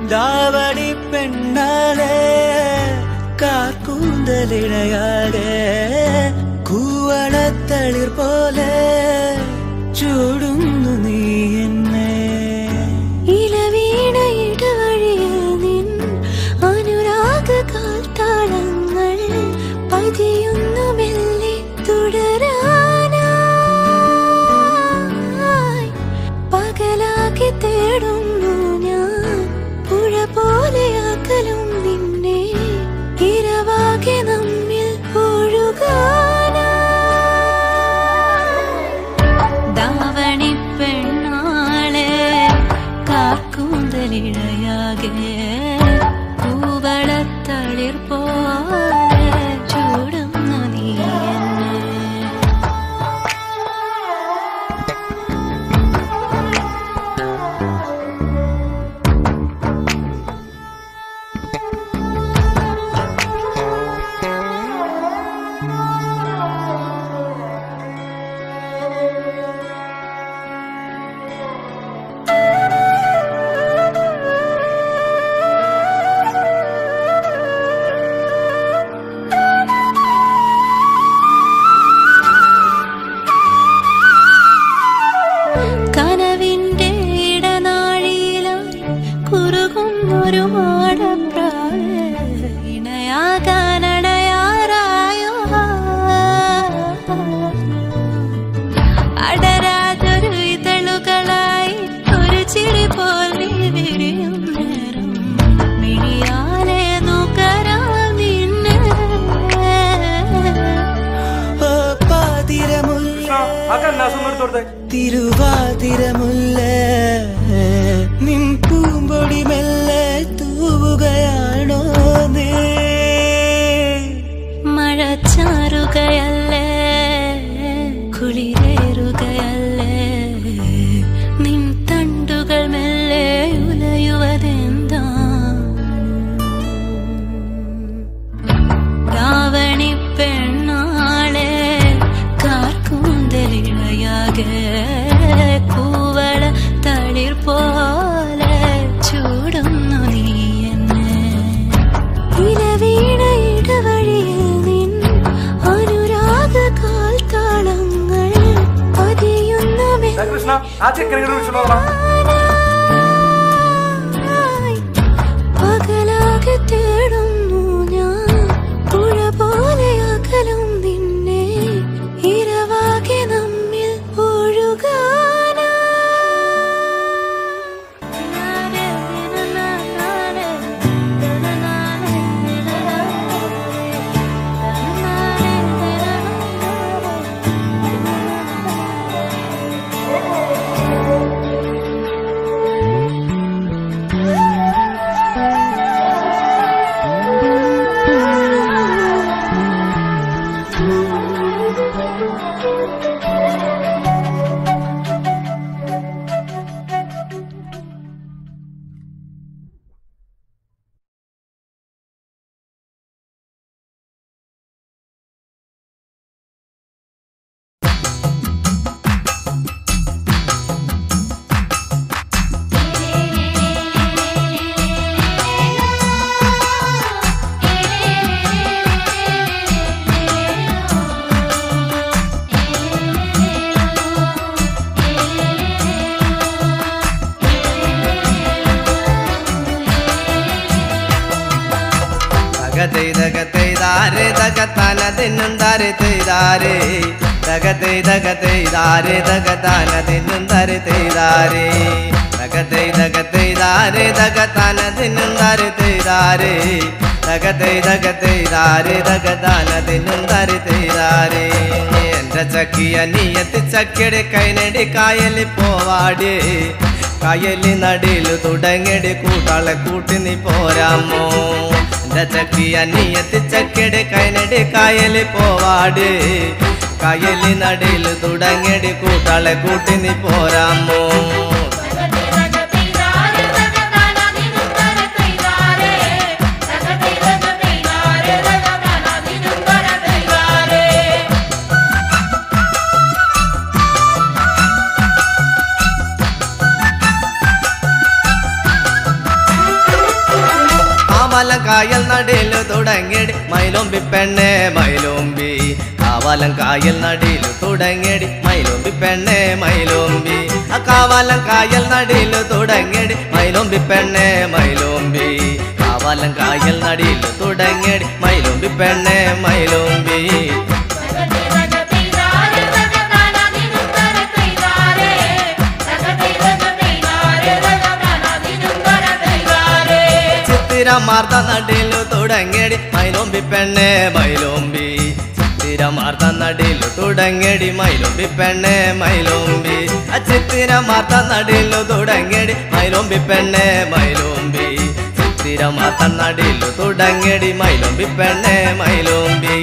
ദാവണി പെണ്ണാലേ കാർക്കൂന്തലിഴയാകെ കൂവളത്തളിർ പോലെ ചൂടുന്നു നീ എന്നെ ഇലവീണ ഇടവഴിയിൽ നിൻ അനുരാഗ കാൽത്താളങ്ങൾ പതിയുന്നു മെല്ലെ തുടരാനായി പകലാക്കി തേടുന്നു ഞാൻ പുഴ പോലെ അകലും നിന്നെ ഇരവാകെ നമ്മിൽ ഒഴുകാനായി ദാവണി പെണ്ണാളെ കാർക്കൂന്തലിഴയാകെ കൂവളത്തളിർ പോലെ ചൂടുന്ന നീ എന്നെ കനവിന്റെ ഇടനാഴിയിലായി കുറുകുന്നൊരു മാടപ്രാവ് ഇണയാകാനടയാറായോ അടരാതൊരു ഇതളുകളായി ഒരു ചിരി പോലെ വിരിയും നേരം മിഴിയാലെ നുകരാം നിന്നെ ഓ പാതിരമുല്ല തിരുവാതിരമുല്ല നിൻ പൂമ്പൊടി മെല്ലെ തൂവുകയാണോ നീ മഴച്ചാറുകയല്ലേ കുളിരേറുകയല്ലേ നിൻ തണ്ടുകൾ മെല്ലെ ഉലയുവതെന്താ രാവണി പെണ്ണാളെ കാർക്കൂന്തലിഴയാകെ കൂവള തളിർ പോലെ ചൂടുന്നു നീ എന്നെ ഇലവീണ ഇടവഴിയിൽ നിൻ അനുരാഗ കാൽത്താളങ്ങൾ പതിയുന്ന കൃഷ്ണ ആ ചെക്കനെ വിളിച്ചോളാം മെല്ലായി പകലാകെ തേടുന്നു ഞാൻ പുഴ പോലെ അകലും നിന്നെ ഇരവാകെ നമ്മിൽ തകതെയ്തകതെയ്താരെ തകത്താനതിന്നുന്താരെ തെയ്താരെ തകതെയ്തകതെയ്താരെ തകത്താനതിന്നുന്താരെ തെയ്താരെ തകതെയ്തകതെയ്താരെ തകത്താനതിന്നുന്താരെ തെയ്താരെ തകതെയ്തകതെയ്താരെ തകത്താനതിന്നുന്താരെ തെയ്താരെ എന്റെ ചക്കിയ നീയത്തി ചക്കിയുടെ കൈനടി കായലിൽ പോവാടേ കായലി നടിയില് തുടങ്ങടി കൂട്ടാളെ കൂട്ടി നീ പോരാമോ എന്റെ ചക്കിയ നീയത്തി ചക്കയുടെ കൈനടി കായലി പോവാട് കായലി നടിയില് തുടങ്ങടി കൂട്ടാളെ കൂട്ടി നീ പോരാമോ ും കാവലം കായൽ നടയില് തുടങ്ങിയടി മൈലോമ്പി പെണ്ണെ മൈലോമ്പി കാവലം കായൽ നടയില് തുടങ്ങിയടി മൈലോമ്പി പെണ്ണെ മൈലോമ്പി ആ കാവലം കായൽ നടയില് തുടങ്ങിയടി മൈലോമ്പി പെണ്ണെ മൈലോമ്പി കാവലം കായൽ നടയില് തുടങ്ങിയടി മൈലോമ്പി പെണ്ണെ മൈലോമ്പി ചിത്തിരമാർത്ത നടിലു തുടങ്ങിയടി മൈലോമ്പി പെണ്ണെ മൈലോമ്പി ചിത്തിരമാർത്ത നടിലു തുടങ്ങിയടി മൈലോമ്പി പെണ്ണെ മൈലോമ്പി ആ ചിത്തിരമാർത്ത നടിലു തുടങ്ങിയടി മൈലോമ്പി പെണ്ണെ മൈലോമ്പി ചിത്തിരമാർത്ത നടിലു തുടങ്ങിയടി മൈലോമ്പി പെണ്ണെ മൈലോമ്പി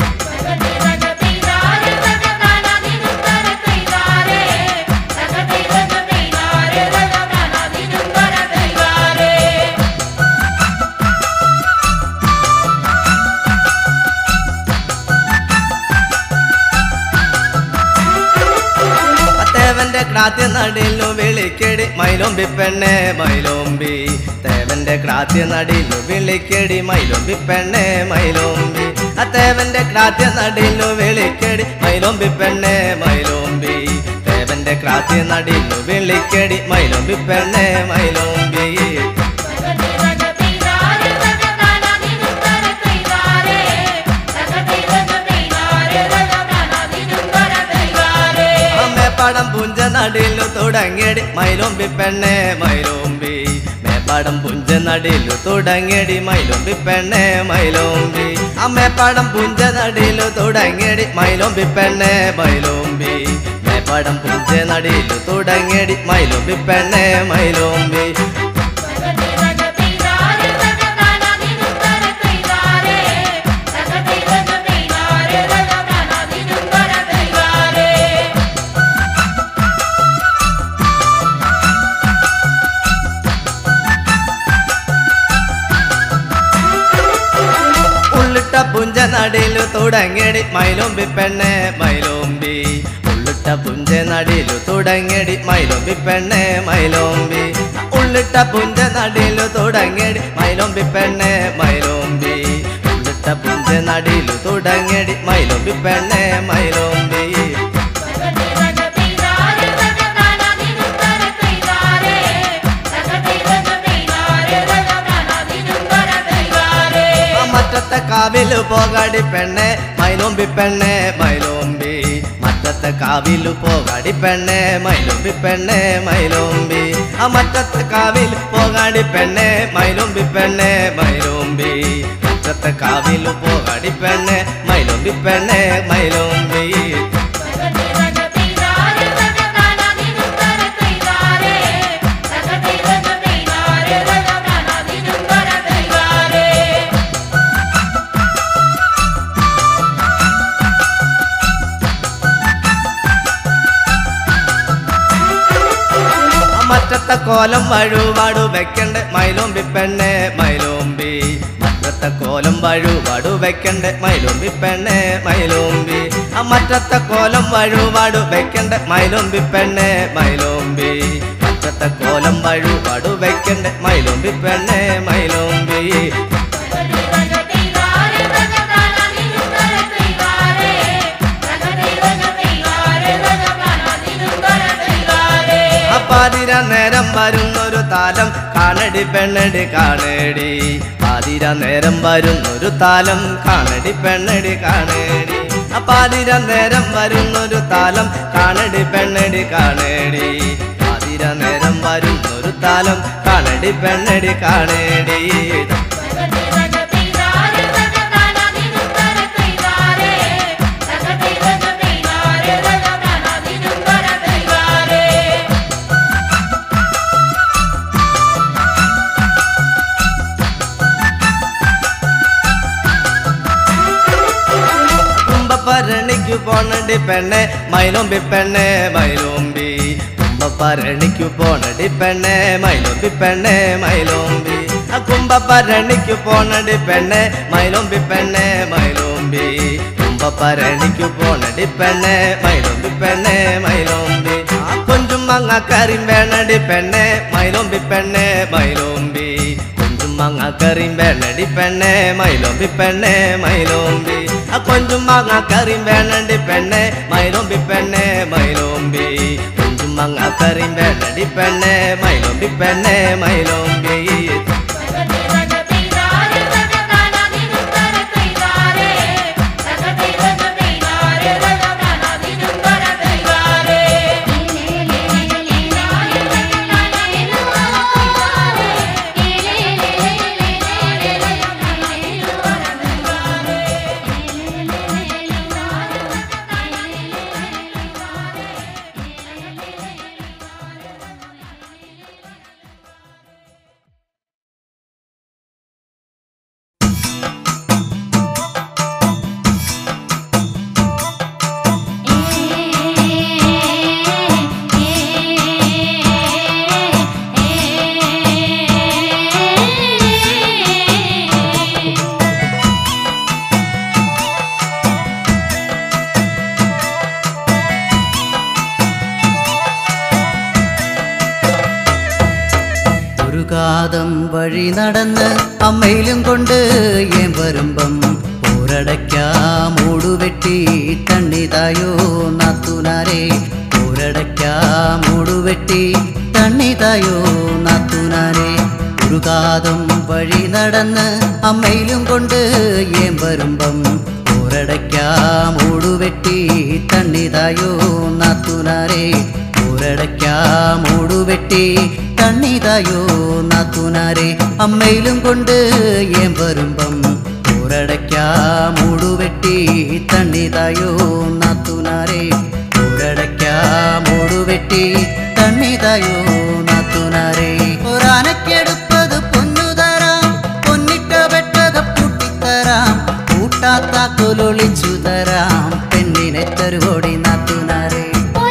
തേവന്റെ ക്രാത്യ നടിലു വിളിക്കടി മൈലോമ്പി പെണ്ണെ മൈലോമ്പി തേവന്റെ ക്രാത്യ നടിലു വിളിക്കടി മൈലോമ്പി പെണ്ണെ മൈലോമ്പി ആ തേവന്റെ ക്രാത്യ നടിലു വിളിക്കടി മൈലോമ്പി പെണ്ണെ മൈലോമ്പി തേവന്റെ ക്രാത്യ നടിലു വിളിക്കടി മൈലോമ്പി പെണ്ണെ മൈലോമ്പി മേപ്പാടം പുഞ്ച നടിലു തുടങ്ങിയടി മൈലോമ്പി പെണ്ണെ മൈലോമ്പി മേപ്പാടം പുഞ്ച നടിലു തുടങ്ങിയടി മൈലോമ്പി പെണ്ണെ മൈലോമ്പി ആ മേപ്പാടം പുഞ്ച നടിലു തുടങ്ങിയടി മൈലോമ്പി പെണ്ണെ മൈലോമ്പി മേപ്പാടം പുഞ്ച നടിലു തുടങ്ങിയടി മൈലോമ്പി പെണ്ണെ മൈലോമ്പി ഉള്ളിട്ട പുഞ്ച നടിലു തുടങ്ങിയടി മൈലോമ്പി പെണ്ണെ മൈലോമ്പി ഉള്ളിട്ട പുഞ്ച നടിലു തുടങ്ങിയടി മൈലോമ്പി പെണ്ണെ മൈലോമ്പി ഉള്ളിട്ട പുഞ്ച നടിലു തുടങ്ങിയടി മൈലോമ്പി പെണ്ണെ മൈലോമ്പി ഉള്ളിട്ട പുഞ്ച നടിലു തുടങ്ങിയടി മൈലോമ്പി പെണ്ണെ മൈലോമ്പി ആ മറ്റത്തെ കാവിലു പോകാടി പെണ്ണെ മൈലോമ്പി പെണ്ണെ മൈലോമ്പി മറ്റത്തെ കാവിലു പോകാടി പെണ്ണെ മൈലോമ്പി പെണ്ണെ മൈലോമ്പി ആ മറ്റത്തെ കാവിലു പോകാടി പെണ്ണെ മൈലോമ്പി പെണ്ണെ മൈലോമ്പി മറ്റത്തെ കാവിലു പോകാടി പെണ്ണെ മൈലോമ്പി പെണ്ണെ മൈലോമ്പി മറ്റത്തെ കോലം വഴുപാടു വെക്കണ്ട മൈലോമ്പി പെണ്ണെ മൈലോമ്പി മറ്റത്തെ കോലം വഴുപാടു വെക്കണ്ട മൈലോമ്പി പെണ്ണെ മൈലോമ്പി ആ മറ്റത്തെ കോലം വഴുപാടു വെക്കണ്ട മൈലോമ്പി പെണ്ണെ മൈലോമ്പി മറ്റത്തെ കോലം വഴുപാടു വെക്കണ്ട മൈലോമ്പി പെണ്ണെ മൈലോമ്പി പാതിര നേരം വരുന്നൊരു താലം കാണടി പെണ്ണടി കാണേടി പാതിര നേരം വരുന്നൊരു താലം കാണടി പെണ്ണടി കാണേടി ആ പാതിര നേരം വരുന്നൊരു താലം കാണടി പെണ്ണടി കാണേടി പാതിര നേരം വരുന്നൊരു താലം കാണടി പെണ്ണടി കാണേടി കുംഭഭരണിക്കു പോണടി പെണ്ണെ മൈലോമ്പി പെണ്ണെ മൈലോമ്പി കുംഭഭരണിക്കു പോണടി പെണ്ണെ മൈലോമ്പി പെണ്ണെ മൈലോമ്പി ആ കുംഭഭരണിക്കു പോണടി പെണ്ണെ മൈലോമ്പി പെണ്ണെ മൈലോമ്പി കുംഭഭരണിക്കു പോണടി പെണ്ണെ മൈലോമ്പി പെണ്ണെ മൈലോമ്പി ആ കൊഞ്ചും മങ്ങ കറിയും വേണടി പെണ്ണെ മൈലോമ്പി പെണ്ണെ മൈലോമ്പി കൊഞ്ചും മാങ്ങ കറിയും വേണടി പെണ്ണെ മൈലോമ്പി പെണ്ണെ മൈലോമ്പി ആ കൊഞ്ചും മാങ്ങ കറിയും വേണടി പെണ്ണെ മൈലോമ്പി പെണ്ണെ മൈലോമ്പി കൊഞ്ചും മാങ്ങ കറിയും വേണടി പെണ്ണെ മൈലോമ്പി പെണ്ണെ മൈലോമ്പി ഒരു കാതം വഴി നടന്ന് അമ്മയിലും കൊണ്ട് ഏൻ വരുമ്പം പോരടയ്ക്കാ മൂടുവെട്ടി തണ്ണിതായോ നാത്തുനാരെ പോരടയ്ക്കാ മൂടുവെട്ടി തണ്ണിതായോ നാത്തുനാരെ ഒരു കാതം വഴി നടന്ന് അമ്മയിലും കൊണ്ട് ഏൻ വരുമ്പം പോരടയ്ക്കാ മൂടുവെട്ടി തണ്ണിതായോ നാത്തുനാരെ പോരടയ്ക്കാ മൂടുവെട്ടി തണ്ണിതായോ നാത്തുനാരെ അമ്മയിലും കൊണ്ട് ഏൻ വരുമ്പം പോരടയ്ക്കാ മൂടുവെട്ടി തണ്ണിതായോ നാത്തുനാരെ പോരടയ്ക്കാ മൂടുവെട്ടി തണ്ണിതായോ നാത്തുനാരെ ഒരാനക്കെടുപ്പത് പൊന്നുതരാം പൊന്നിട്ട വെട്ടക പൂട്ടിത്തരാം കൂട്ടാത്ത കൊലൊളിച്ചു തരാം പെണ്ണിനെ തരുകോടി നാത്തുനാരെ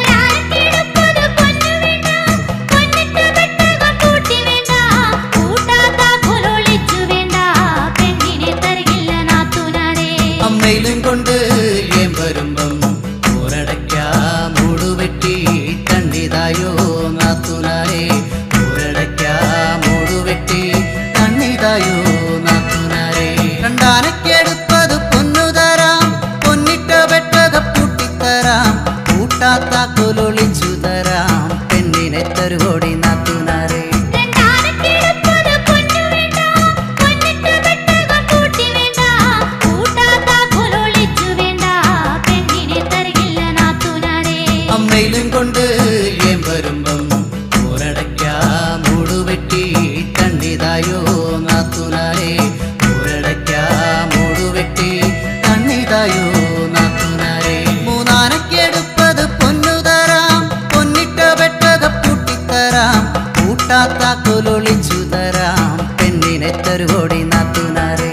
അമ്മയിലും കൊണ്ട് ഏൻ വരുമ്പം പോരടയ്ക്കാ മൂടുവെട്ടി തണ്ണിതായോ നാത്തുനാരെ പോരടയ്ക്കാ മൂടുവെട്ടി തണ്ണിതായോ നാത്തുനാരെ കണ്ടാനക്കെടുപ്പത് പൊന്നുതരാം പൊന്നിട്ട വെട്ടക പൂട്ടിത്തരാം കൂട്ടാത്ത കൊലൊളിച്ചു തരാം പെണ്ണിനെ തരുകോടി നാത്തുനാരെ അമ്മയിലും കൊണ്ട് ഏൻ വരുമ്പം പോരടയ്ക്കാ മൂടുവെട്ടി തണ്ണിതായോ നാത്തുനാരെ പോരടയ്ക്കാ മൂടുവെട്ടി തണ്ണിതായോ നാത്തുനാരെ മൂന്നാനക്കെടുപ്പത് പൊന്നുതരാം പൊന്നിട്ട വെട്ടക പൂട്ടിത്തരാം കൂട്ടാത്ത കൊലൊളിച്ചു തരാം പെണ്ണിനെ തരുകോടി നാത്തുനാരെ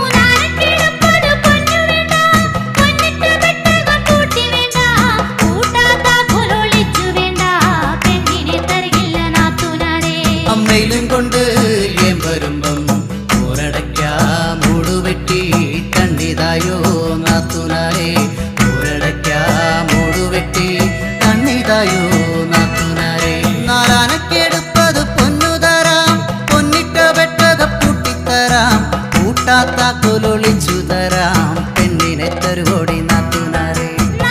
അമ്മയിലും കൊണ്ട് ഏൻ വരുമ്പം പോരടയ്ക്കാ മൂടുവെട്ടി തണ്ണിതായോ നാത്തുനാരെ പോരടയ്ക്കാ മൂടുവെട്ടി തണ്ണിതായോ നാത്തുനാരെ നാലാനക്കെടുപ്പത് പൊന്നുതരാം പൊന്നിട്ട വെട്ടക പൂട്ടിത്തരാം കൂട്ടാത്ത കൊലൊളിച്ചു തരാം പെണ്ണിനെ തരുകോടി നാത്തുനാരെ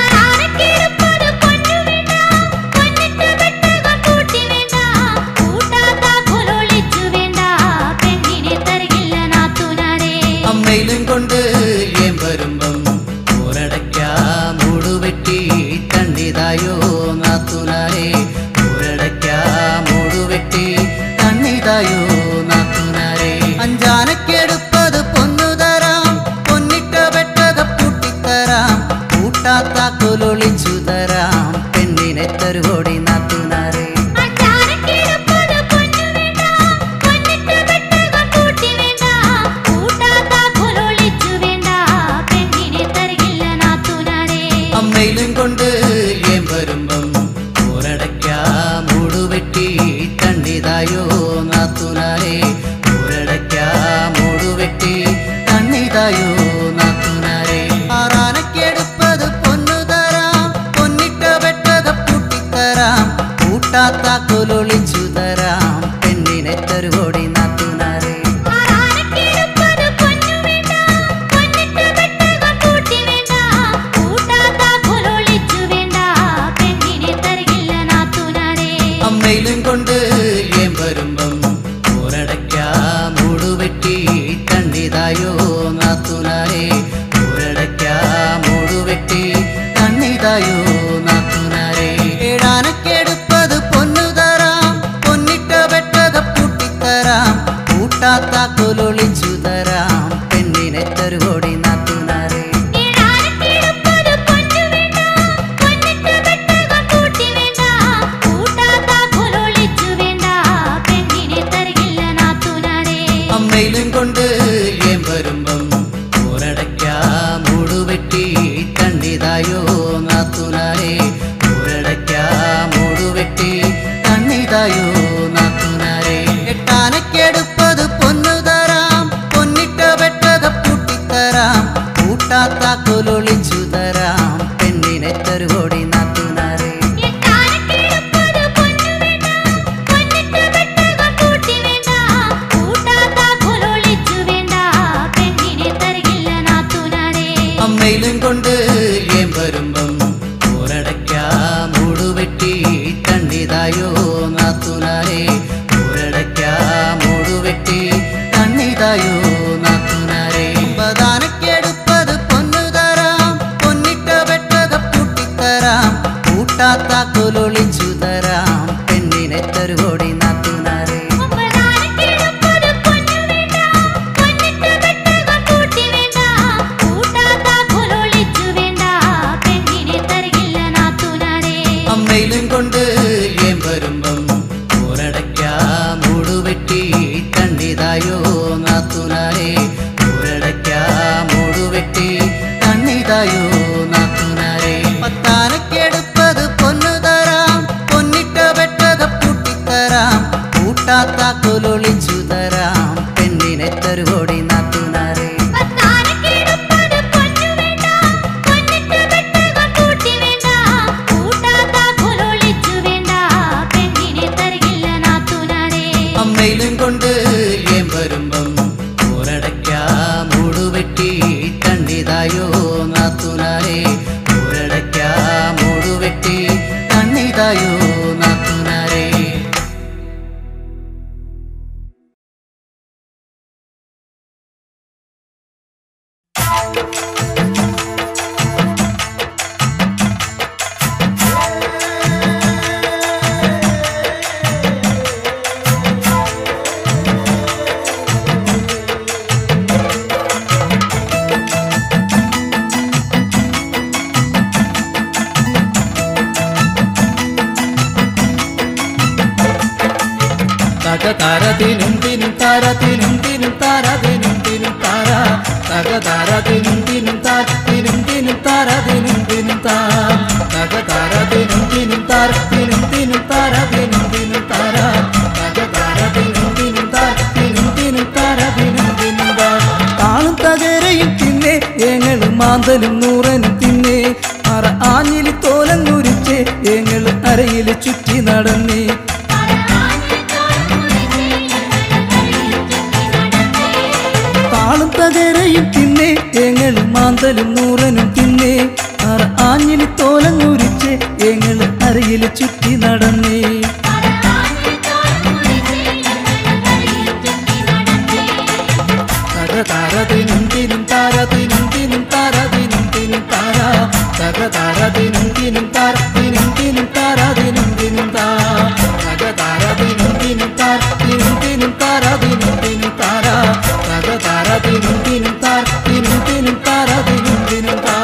അമ്മയിലും കൊണ്ട് ഏൻ വരുമ്പം പോരടയ്ക്കാ മൂടുവെട്ടി തണ്ണിതായോ നാത്തുനാരെ പോരടയ്ക്കാ മൂടുവെട്ടി തണ്ണിതായോ നാത്തുനാരെ അഞ്ചാനക്കെടുപ്പത് പൊന്നുതരാം പൊന്നിട്ട വെട്ടക പൂട്ടിത്തരാം കൂട്ടാത്ത കൊലൊളിച്ചു തരാം പെണ്ണിനെ തരുകോടി നാത്തുനാരെ അമ്മയിലും കൊണ്ട് ഏൻ വരുമ്പം പോരടയ്ക്കാ മൂടുവെട്ടി തണ്ണിതായോ നാത്തുനാരെ പോരടയ്ക്കാ മൂടുവെട്ടി തണ്ണിതായോ നാത്തുനാരെ ആറാനക്കെടുപ്പത് പൊന്നുതരാം പൊന്നിട്ട വെട്ടക പൂട്ടിത്തരാം കൂട്ടാത്ത കൊലൊളിച്ചു തരാം പെണ്ണിനെ തരുകോടി നാത്തുനാരെ ആരാ കൂട്ടാത്താക്കൊലൊളിച്ചു തരാം പെണ്ണിനെ തരുകോടി നാത്തുനാരെ ഇടാനത്തിടുപ്പത് പൊന്നു വേണ്ട പൊന്നിട്ട് വെട്ടകം കൂട്ടി വേണ്ട കൂട്ടാത്ത കൊലൊളിച്ചു വേണ്ട പെണ്ണിനെ തരികില്ല നാത്തുനാരെ അമ്മയിലും കൊണ്ട് ഏം വരുമ്പം ഊരടയ്ക്കാ മൂടുവെട്ടി കണ്ണിതായോ നാത്തുനാരെ ഊരടയ്ക്കാ മൂടുവെട്ടി കണ്ണിതായോ നാത്തുനാരെ എട്ടാനക്കെടുപ്പത് പൊന്നു തരാം പൊന്നിട്ട വെട്ടക പൂട്ടിത്തരാം കൂട്ടാത്ത കൊലൊളിച്ചു തരാം പെണ്ണിനെ തരുകോടി നാത്തുനാരെ ഇടാനത്തിടുപ്പത് പൊന്നു വേണ്ട പൊന്നിട്ട് വെട്ടകം കൂട്ടി വേണ്ട കൂട്ടാത്ത കൊലൊളിച്ചു വേണ്ട പെണ്ണിനെ തരികില്ല നാത്തുനാരെ അമ്മയിലും കൊണ്ട് ഏം വരുമ്പം ഊരടയ്ക്കാ മൂടുവെട്ടി കണ്ണിതായോ നാത്തുനാരെ ഊരടയ്ക്കാ മൂടുവെട്ടി കണ്ണിതായോ നാത്തുനാരെ പ്രധാനക്കെടുപ്പത് പൊന്നു തരാം പൊന്നിട്ട വെട്ടക പൂട്ടിത്തരാം കൂട്ടാത്ത കൊലൊളിച്ചു തരാം പെണ്ണിനെ തരുകോടി നാത്തുനാരെ ഒമ്പതാനത്തിടുപ്പത് പൊന്നു വേണ്ട പൊന്നിട്ട് വെട്ടകം കൂട്ടി വേണ്ട കൂട്ടാത്ത കൊലൊളിച്ചു വേണ്ട പെണ്ണിനെ തരികില്ല നാത്തുനാരെ അമ്മയിലും കൊണ്ട് ഏം വരുമ്പം ഊരടയ്ക്കാ മൂടുവെട്ടി കണ്ണിതായോ നാത്തുനാരെ ഊരടയ്ക്കാ മൂടുവെട്ടി കണ്ണിതായോ നാത്തുനാരെ പത്താനക്കെടുപ്പത് പൊന്നു തരാം പൊന്നിട്ട വെട്ടക പൂട്ടിത്തരാം കൂട്ടാത്ത കൊലൊളിച്ചു തരാം പെണ്ണിനെ തരുകോടി നാത്തുനാരെ പത്താനക്കിടുപ്പത് പൊന്നു വേണ്ട പൊന്നിട്ട് വെട്ടകം കൂട്ടി വേണ്ട കൂട്ടാത്ത കൊലൊളിച്ചു വേണ്ട പെണ്ണിനെ തരികില്ല നാത്തുനാരെ അമ്മയിലും കൊണ്ട് ഏം വരുമ്പം ഊരടയ്ക്കാ മൂടുവെട്ടി കണ്ണിതായോ നാത്തുനാരെ ഊരടയ്ക്കാ മൂടുവെട്ടി കണ്ണിതായോ നാത്തുനാരെ തക താരതിനും തിനും താരതിനും തിനും താരതിനും തിനും താര തക താരതിനും തിനും താരതിനും തിനും താരതിനും തിനും താ തക താരതിനും തിനും താരതിനും തിനും താരതിനും തിനും താര തക താരതിനും തിനും താരതിനും തിനും താരതിനും തിനും താ താളും തകരയും തിന്നെ ഏങ്ങളും മാന്തലും നൂറനും തിന്നെ അറ ആഞ്ഞിലി തോലങ്ങുരിച്ച് ഏങ്ങളും അരയിൽ ചുറ്റി നടന്നേ താളും തകരയും തിന്നെ ഏങ്ങളും മാന്തലും നൂറനും തിന്നെ അറ ആഞ്ഞിലി തോലങ്ങുരിച്ച് ഏങ്ങളും അരയിൽ ചുറ്റി നടന്നേ തക താരതിനും തിനും താരതിനും തിനും താരതിനും തിനും താര തക താരതിനും തിനും താരതിനും തിനും താരതിനും തിനും താ തക താരതിനും തിനും താരതിനും തിനും താരതിനും തിനും താര തക താരതിനും തിനും താരതിനും തിനും താരതിനും തിനും താ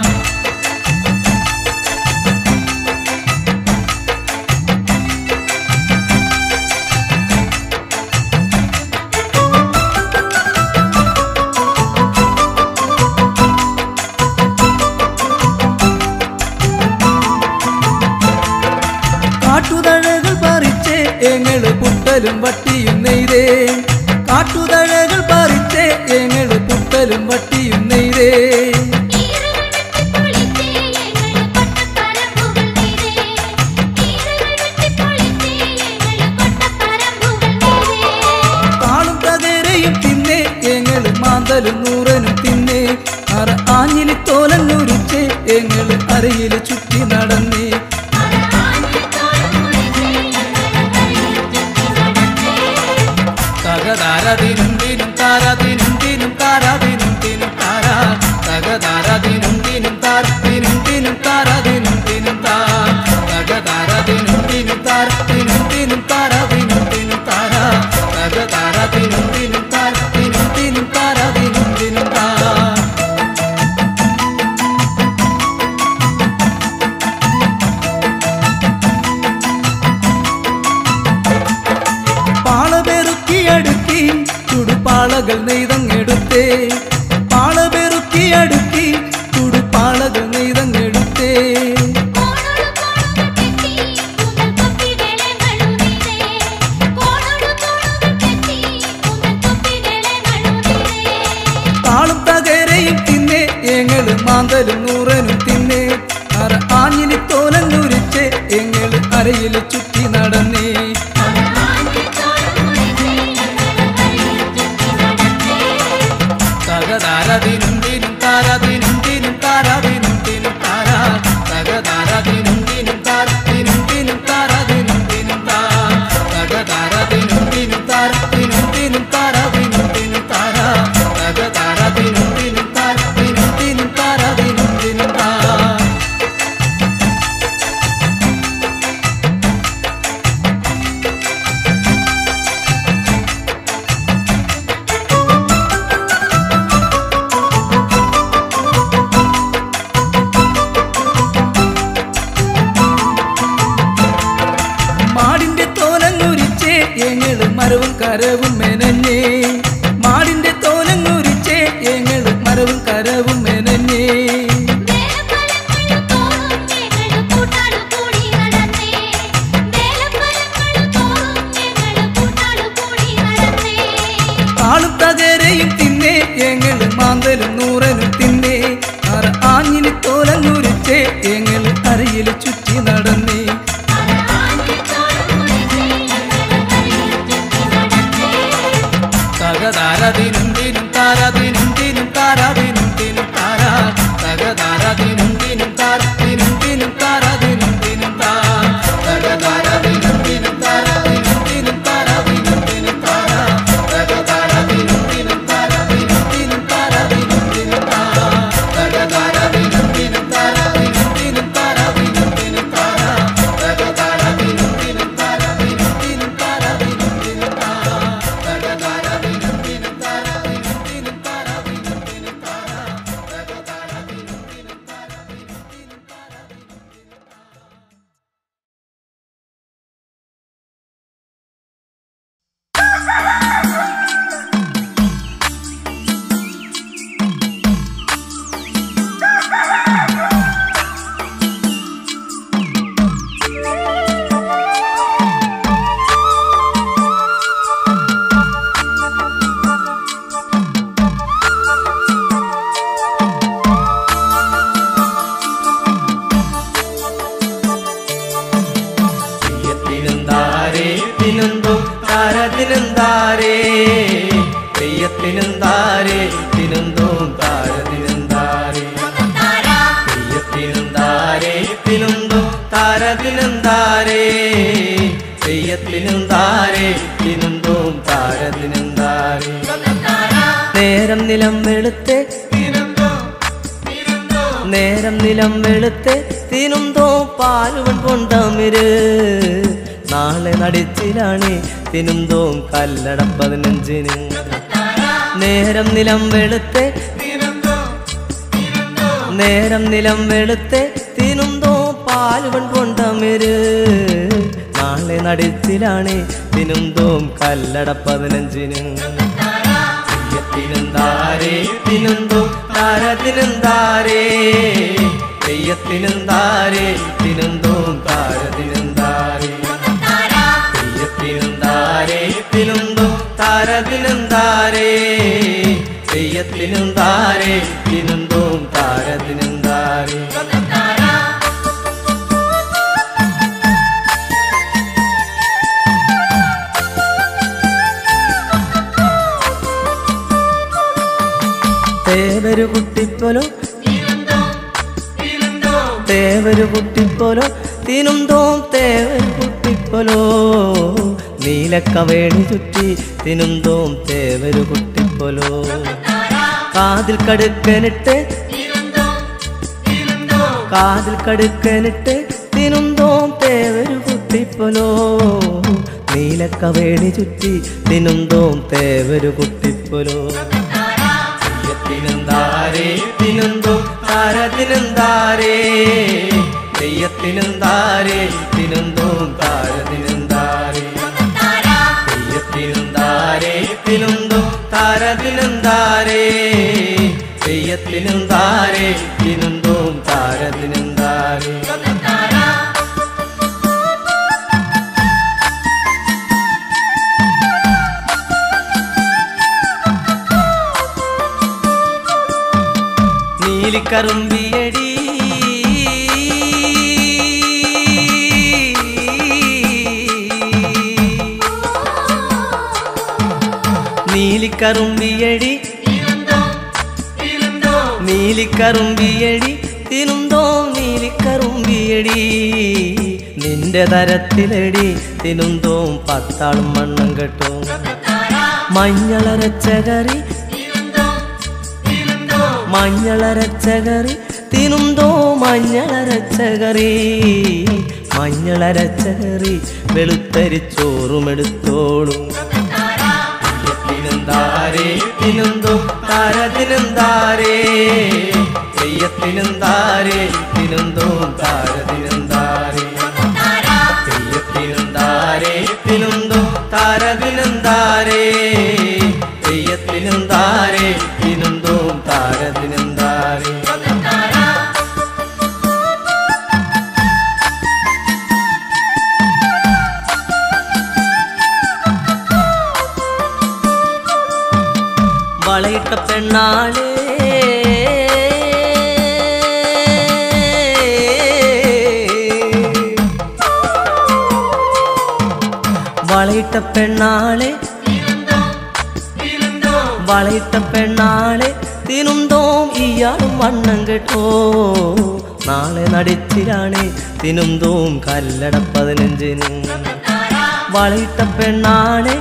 കാട്ടുതഴകൾ പറിച്ച് ഏങ്ങള് പുട്ടലും വട്ടിയും നെയ്തേ കാട്ടുതഴകൾ പറിച്ച് ഏങ്ങള് പുട്ടലും വട്ടിയും നെയ്തേ താളും തകരയും തിന്നെ ഏങ്ങള് മാന്തലും നൂറനും തിന്നെ അറ ആഞ്ഞിലി തോലന്നുരിച്ച് ഏങ്ങള് അരയിൽ ചുറ്റി നടന്നേ തക താരതിനും തിനും താരതിനും തിനും താരതിനും തിനും താര തക താരതിനും തിനും താരതിനും തിനും താരതിനും തിനും താ തക താരതിനും തിനും താരതിനും തിനും താരതിനും തിനും താര തക താരതിനും തിനും തുടുപ്പാളകൾ നെയ്തങ്ങെടുത്തേ പാള പെറുക്കി അടുക്കി തുടുപ്പാളകൾ നെയ്തങ്ങെടുത്തേ കോണോട് കോണുകൾ കെട്ടി കൂന്തൽ തൊപ്പികളെ നടുനിരേ കോണോട് കോണുകൾ കെട്ടി കൂന്തൽ തൊപ്പികളെ നടുനിരേ താളും തകരയും തിന്നേ ഏങ്ങള് മാന്തലും നൂറനും തിന്നേ അറ ആഞ്ഞിലി തോലങ്ങുരിച്ച് ഏങ്ങള് അരയിൽ ചുറ്റി നടന്നേ തകതാരതിനും ദിനും താരതിനും ദിനും താരതിനും ദിനും താര തകതാരതിനും ദിനും താരതിനും ദിനും താരതിനും ദിനും താ തകതാരതിനും ദിനും താരതിനും ദിനും താരതിനും ദിനും താര തകതാരതിനും ദിനും താരതിനും ദിനും താരതിനും ദിനും താ മാടിന്റെ തോലങ്ങുരിച്ചേ ഏങ്ങള് മരവും കരവും മെനഞ്ഞേ മാടിന്റെ തോലങ്ങുരിച്ചേ ഏങ്ങള് മരവും കരവും മെനഞ്ഞേ വേലപ്പലങ്ങൾ തോറും ഞങ്ങൾ കൂട്ടാളു കൂടി നടന്നേ വേലപ്പലങ്ങൾ തോറും ഞങ്ങൾ കൂട്ടാളു കൂടി നടന്നേ താളും തകരയും തിന്നേ ഏങ്ങള് മാന്തലും നൂറനും തിന്നേ അറ ആഞ്ഞിലി തോലങ്ങുരിച്ചേ ഏങ്ങള് അരയിൽ ചുറ്റി നടന്നേ തകതാരതിനും ദിനും താരതിനും ദിനും താരതിനും ദിനും താര തകതാരതിനും ദിനും താരതിനും ദിനും താരതിനും ദിനും താ തകതാരതിനും ദിനും താരതിനും ദിനും താരതിനും ദിനും താര തകതാരതിനും ദിനും താരതിനും ദിനും താരതിനും ദിനും താ തകതാരതിനും ദിനും താരതിനും ദിനും താരതിനും ദിനും താര തകതാരതിനും ദിനും താരതിനും ദിനും താരതിനും ദിനും താ തകതാരതിനും ദിനും താരതിനും ദിനും താരതിനും ദിനും താര തെയ്യത്തിനെന്താരേ തിനുന്തും താരതിനെന്താരേ തെയ്യത്തിനെന്താരേ തിനുന്തും താരതിനെന്താരേ തെയ്യത്തിനെന്താരേ തിനുന്തും താരതിനെന്താരേ തെയ്യത്തിനെന്താരേ തിനുന്തും താരതിനെന്താരേ നേരം നിലം വെളുത്തെ നേരം നിലം വെളുത്തെ തിനുന്തോ പാലുവൻ കൊണ്ടമിര് നാളെ നടിച്ചിലാണ് തിനുന്തോം കല്ലട പതിനഞ്ചിന് നേരം നിലം വെളുത്തെ നേരം നിലം വെളുത്തെ തിനുന്തോ പാലുവൻ കൊണ്ടമിര് നാളെ നടിച്ചിലാണ് തിനുന്തോം കല്ലട പതിനഞ്ചിന് തെയ്യത്തിനെന്താരേ തിനുന്തോ താരത്തിനെന്താരേ തെയ്യത്തിനെന്താരേ തിനുന്തോം താരത്തിനെന്താരേ തെയ്യത്തിനെന്താരേ തിനുന്തോ താരത്തിനെന്താരേ തെയ്യത്തിനെന്താരേ തിനുന്തോം താരത്തിനെന്താരേ തേവരു കുട്ടിപ്പോലോ തേവരു കുട്ടിപ്പോലോ തിനുന്തോം തേവരു കുട്ടിപ്പോലോ നീലക്കവേണി ചുറ്റി തിനുന്തോം തേവരു കുട്ടിപ്പോലോ കാതിൽ കടുക്കനിട്ട് കാതിൽ കടുക്കനിട്ട് തിനുന്തോം തേവരു കുട്ടിപ്പോലോ നീലക്കവേണി ചുറ്റി തിനുന്തോം തേവരു കുട്ടിപ്പോലോ തെയ്യത്തിനെന്താരേ തിനുന്തോ താരത്തിനെന്താരേ തെയ്യത്തിനെന്താരേ തിനുന്തോ താരത്തിനെന്താരേ തെയ്യത്തിനെന്താരേ തിനുന്തോ താര താരദിനം താരേ തെയ്യത്തിനും താരേ ദിനന്തോം താരദിനം താരേ നീലിക്കറുമ്പിയടി നീലിക്കറുമ്പിയടി നീലിക്കറുമ്പിയടി തിനുന്തോ നീലിക്കറുമ്പിയടി നിന്റെ തരത്തിലടി തിനുന്തോം പത്താളും മണ്ണം കെട്ടും മഞ്ഞളരച്ച കറി മഞ്ഞളരച്ച കറി തിനുന്തോ മഞ്ഞളരച്ച കറി മഞ്ഞളരച്ച കറി വെളുത്തരിച്ചോറും എടുത്തോളും തെയ്യത്തിനെന്താരേ തിനുന്തോ താരതിനെന്താരേ തെയ്യത്തിനെന്താരേ തിനുന്തോ താരതിനെന്താരേ തെയ്യത്തിനെന്താരേ തിനുന്തോ താരതിനെന്താരേ തെയ്യത്തിനെന്താരേ തിനുന്തോ താരതിനെന്താരേ വളയിട്ട പെണ്ണാളേ വളയിട്ട പെണ്ണാളെ വളയിട്ട പെണ്ണാളെ തിനുന്തോം ഇയാളും വണ്ണം കേട്ടോ നാളെ നടിച്ചിലാണ് തിനുന്തോം കല്ലട പതിനഞ്ചിന് വളയിട്ട പെണ്ണാളെ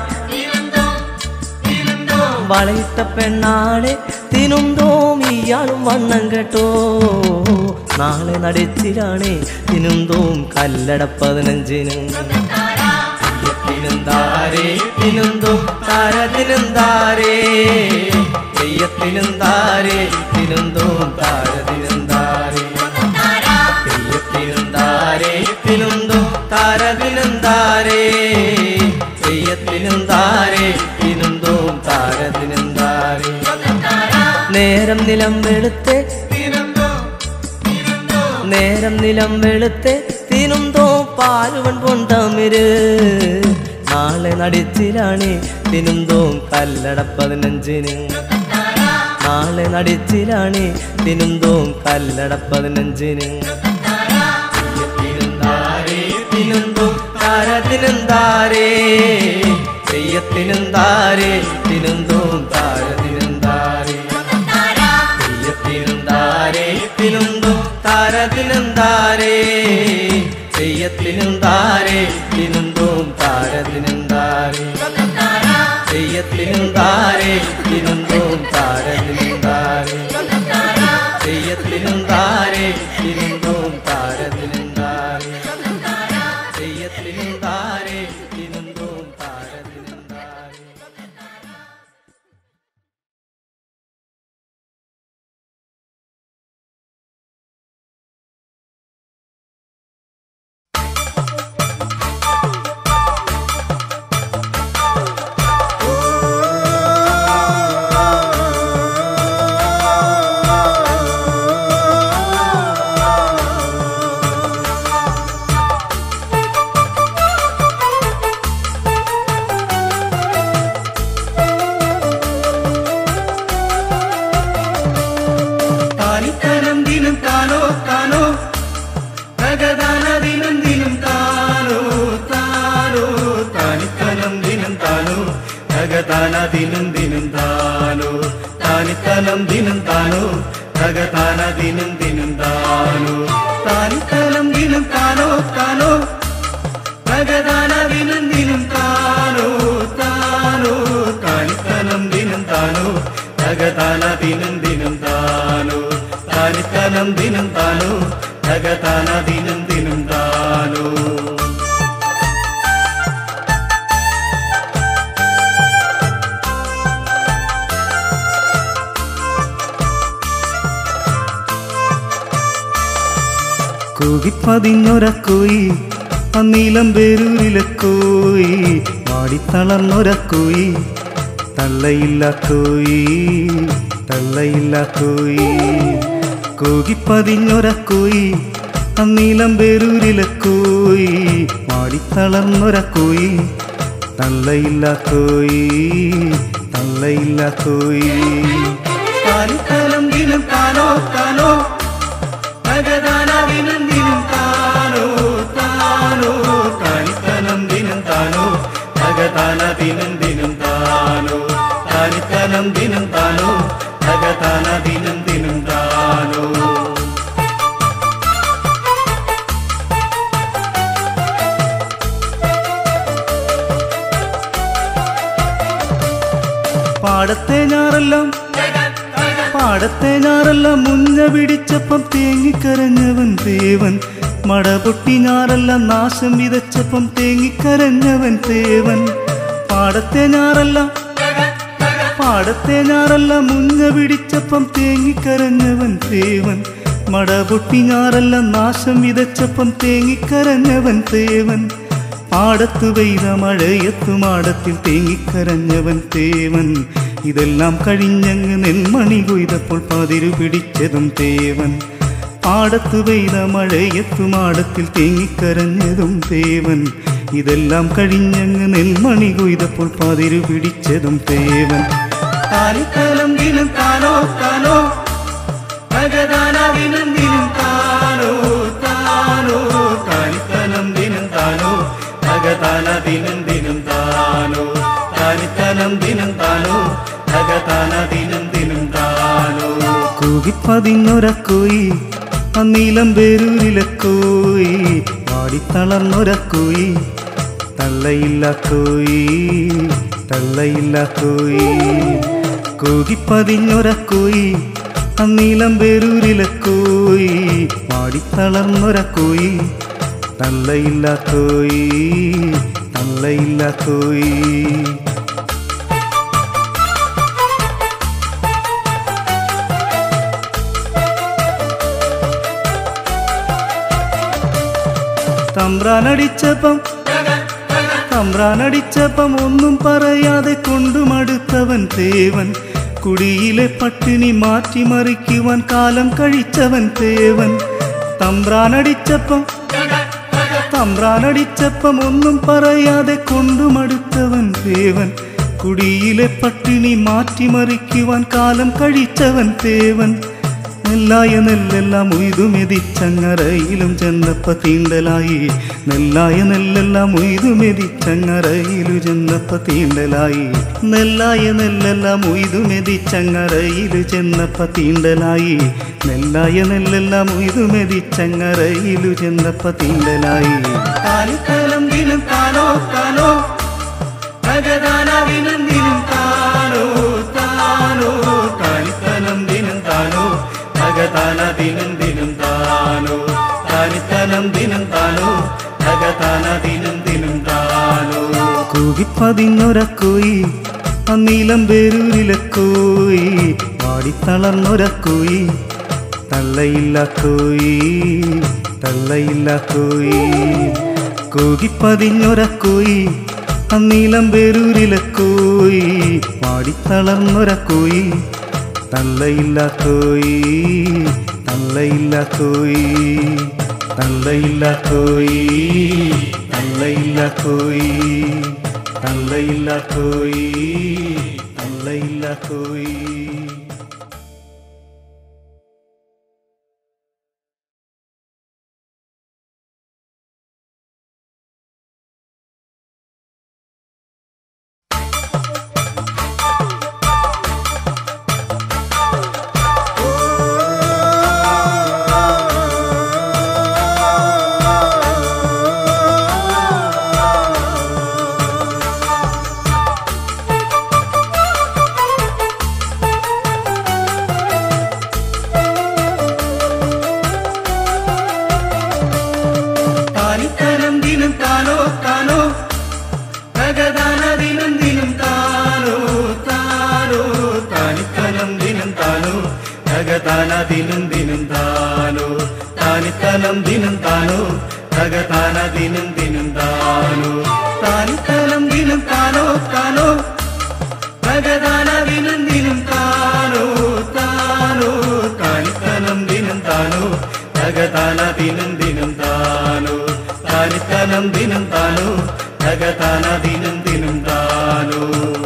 വളയിട്ട പെണ്ണാളെ തിനുന്തോം ഇയാളും വണ്ണം കേട്ടോ നാളെ നടിച്ചിലാണ് തിനുന്തോം കല്ലട പതിനഞ്ചിനും തെയ്യത്തിനെന്താരേ തിനുന്തോ താരതിനെന്താരേ തെയ്യത്തിനെന്താരേ തിനുന്തോ താരതിനെന്താരേ തെയ്യത്തിനെന്താരേ തിനുന്തോ താരതിനെന്താരേ തെയ്യത്തിനെന്താരേ തിനുന്തോ താരതിനെന്താരേ നേരം നിലം വെളുത്തെ നേരം നിലം വെളുത്തെ തിനുന്തോ പാലുവൻ പൊണ്ടമിര് നാളെ നടിച്ചിലാണ് തിനുന്തോം കല്ലട പതിനഞ്ചിന് നാളെ നടിച്ചിലാണ് തിനുന്തോം കല്ലട പതിനഞ്ചിന് തെയ്യത്തിനെന്താരേ തിനുന്തോ താരത്തിനെന്താരേ തെയ്യത്തിനെന്താരേ തിനുന്തോം താരത്തിനെന്താരേ തെയ്യത്തിനെന്താരേ തിനുന്തോ താരത്തിനെന്താരേ തെയ്യത്തിനെന്താരേ തിനുന്തോം താരത്തിനെന്താരേ തെയ്യത്തിനെന്താരേ തിനുന്തോം താരത്തിനെന്താരേ തെയ്യത്തിനെന്താരേ തിനുന്തോം താരത്തിനെന്താരേ തെയ്യത്തിനെന്താരേ തിനുന്തോം താരത്തിനെന്താരേ താനിത്തനം ദിനം താനോ താനോ പ്രഗദാന ദിനം ദിനം താനോ താനോ താനിത്തനം ദിനം താനോ പ്രഗദാന ദിനം ദിനം താനോ താനിത്തനം ദിനം താനോ പ്രഗദാന ദിനം ദിനം താനോ താനിത്തനം ദിനം താനോ താനോ പ്രഗദാന ദിനം ദിനം താനോ താനോ താനിത്തനം ദിനം താനോ പ്രഗദാന ദിനം ദിനം താനോ താനിത്തനം ദിനം താനോ പ്രഗദാന ദിനം ദിനം താനോ കൂകിപ്പതിഞ്ഞൊരക്കോയി അന്നീലം പേരൂരിലെ കോയി വാടിത്തളർന്നൊരക്കോയി തള്ളയില്ല കോയി തള്ളയില്ല കോയി കൂകിപ്പതിഞ്ഞൊര കോയി അന്നീലം പേരൂരിലെ കോയി മാടിത്തളർന്നൊര കോയി തള്ളയില്ല കോയി തള്ളയില്ല കോയി താലിത്തലം ദിനം താനോ താനോ തകതാനാവിനും ദിനം താനോ താനോ താനിത്തനം ദിനം താനോ തകതാന ദിനം ദിനം താനോ താനിത്തനം ദിനം താനോ തകതാന ദിനം ദിനം താനോ പാടത്തെ ഞാറെല്ലാം പാടത്തെ ഞാറെല്ലാം മുഞ്ഞ പിടിച്ചപ്പം തേങ്ങിക്കരഞ്ഞവൻ ദേവൻ മട പൊട്ടി ഞാറെല്ലാം നാശം വിതച്ചപ്പം തേങ്ങിക്കരഞ്ഞവൻ ദേവൻ പാടത്തെ ഞാറെല്ലാം പാടത്തെ ഞാറെല്ലാം മുഞ്ഞ പിടിച്ചപ്പം തേങ്ങിക്കരഞ്ഞവൻ ദേവൻ മട പൊട്ടി ഞാറെല്ലാം നാശം വിതച്ചപ്പം തേങ്ങിക്കരഞ്ഞവൻ ദേവൻ പാടത്തു പെയ്ത മഴയത്തു മാടത്തിൽ തേങ്ങിക്കരഞ്ഞവൻ തേവൻ ഇതെല്ലാം കഴിഞ്ഞങ്ങ് നെന്മണി കൊയ്തപ്പോൾ പതിരു പിടിച്ചതും തേവൻ പാടത്തു പെയ്ത മഴയത്തു മാടത്തിൽ തേങ്ങിക്കരഞ്ഞതും തേവൻ ഇതെല്ലാം കഴിഞ്ഞങ്ങ് നെന്മണി കൊയ്തപ്പോൾ പതിരു പിടിച്ചതും തേവൻ താലിത്തലം ദിനം താനോ താനോ ഭഗതാനാവിനും ദിനം താനോ താനോ താലിത്തലം ദിനം താനോ ഭഗതാന ദിനം ദിനം താനോ താലിത്തലം ദിനം താനോ ഭഗതാന ദിനം ദിനം താനോ കൂകിപ്പതിഞ്ഞൊര കോയി അന്നീലം പേരൂരിലെ കോയി പാടിത്തളർന്നൊര കോയി തള്ളയില്ല കോയി തള്ളയില്ല കോയി കൂകിപ്പതിഞ്ഞൊര കോയി അന്നീലം പേരൂരിലെ കോയി പാടിത്തളർന്നൊര കോയി തള്ളയില്ല കോയി തള്ളയില്ല കോയി തമ്പ്രാനടിച്ചപ്പം തമ്പ്രാനടിച്ചപ്പം ഒന്നും പറയാതെ കൊണ്ടുമടുത്തവൻ തേവൻ കുടിയിലെ പട്ടിണി മാറ്റിമറിക്കുവാൻ കാലം കഴിച്ചവൻ തേവൻ തമ്പ്രാനടിച്ചപ്പം തമ്പ്രാനടിച്ചപ്പം ഒന്നും പറയാതെ കൊണ്ടുമടുത്തവൻ ദേവൻ കുടിയിലെ പട്ടിണി മാറ്റിമറിക്കുവാൻ കാലം കഴിച്ചവൻ തേവൻ നെല്ലായ നെല്ലെല്ലാം ഉയ്തുമെതിച്ചങ്ങറയിലും ചെന്നപ്പ തീണ്ടലായി നെല്ലായ നെല്ലെല്ലാം ഉയ്തുമെതിച്ചങ്ങറയിലു ചെന്നപ്പ തീണ്ടലായി നെല്ലായ നെല്ലെല്ലാം ഉയ്തുമെതിച്ചങ്ങറയിലു ചെന്നപ്പ തീണ്ടലായി നെല്ലായ നെല്ലെല്ലാം ഉയ്തുമെതിച്ചങ്ങറയിലു ചെന്നപ്പ തീണ്ടലായി താലിത്തലം ദിനം താനോ താനോ ഭഗതാനാവിനും ദിനം താനോ താനോ താലിത്തലം ദിനം താനോ ഭഗതാന ദിനം ദിനം താനോ താനിത്തലം ദിനം താനോ ഭഗതാന ദിനം ദിനം താനോ കൂകിപ്പതിഞ്ഞൊര കോയി അന്നീലം പേരൂരിലെ കോയി പാടിത്തളർന്നൊര കോയി തള്ളയില്ല കോയി തള്ളയില്ല കോയി കൂകിപ്പതിഞ്ഞൊര കോയി അന്നീലം പേരൂരിലെ കോയി പാടിത്തളർന്നൊര കോയി തള്ളയില്ല കോയി തള്ളയില്ല കോയി തള്ളയില്ല കോയി തള്ളയില്ല കോയി തള്ളയില്ല കോയി തള്ളയില്ല കോയി താനിത്തരം ദിനം താനോ താനോ ഭഗതാന ദിനം ദിനം താനോ താനോ താനിത്തനം ദിനം താനോ ഭഗതാന ദിനം ദിനം താനോ താനിത്തനം ദിനം താനോ ഭഗതാന ദിനം ദിനം താനോ താനിത്തനം ദിനം താനോ താനോ തകതാനദിനം ദിനം താനോ താനോ താനിത്തനം ദിനം താനോ തകതാനദിനം ദിനം താനോ താനിത്തനം ദിനം താനോ തകതാനദിനം ദിനം താനോ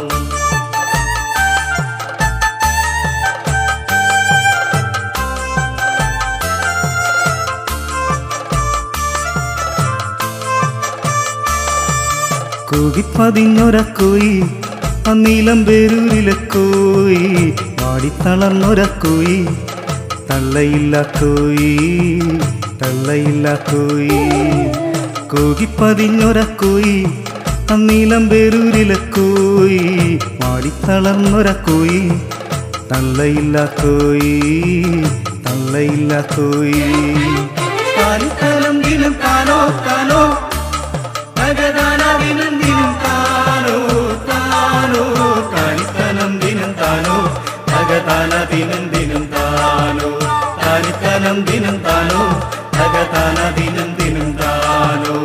കൂകിപ്പതിഞ്ഞൊരക്കോയി അന്നീലം പേരൂരിലെ കോയി വാടിത്തളർന്നൊരക്കോയി തള്ളയില്ല കോയി തള്ളയില്ല കോയി കൂകിപ്പതിഞ്ഞൊരക്കോയി അന്നീലം പേരൂരിലെ കോയി വാടിത്തളർന്നൊരക്കോയി തള്ളയില്ല കോയി തള്ളയില്ല കോയി താലിത്തലം ദിനം താനോ താനോ ഭഗതാനദിനം ദിനം താനോ താനോ താനിത്തനം ദിനം താനോ ഭഗതാനദിനം ദിനം താനോ താനിത്തനം ദിനം താനോ ഭഗതാനദിനം ദിനം താനോ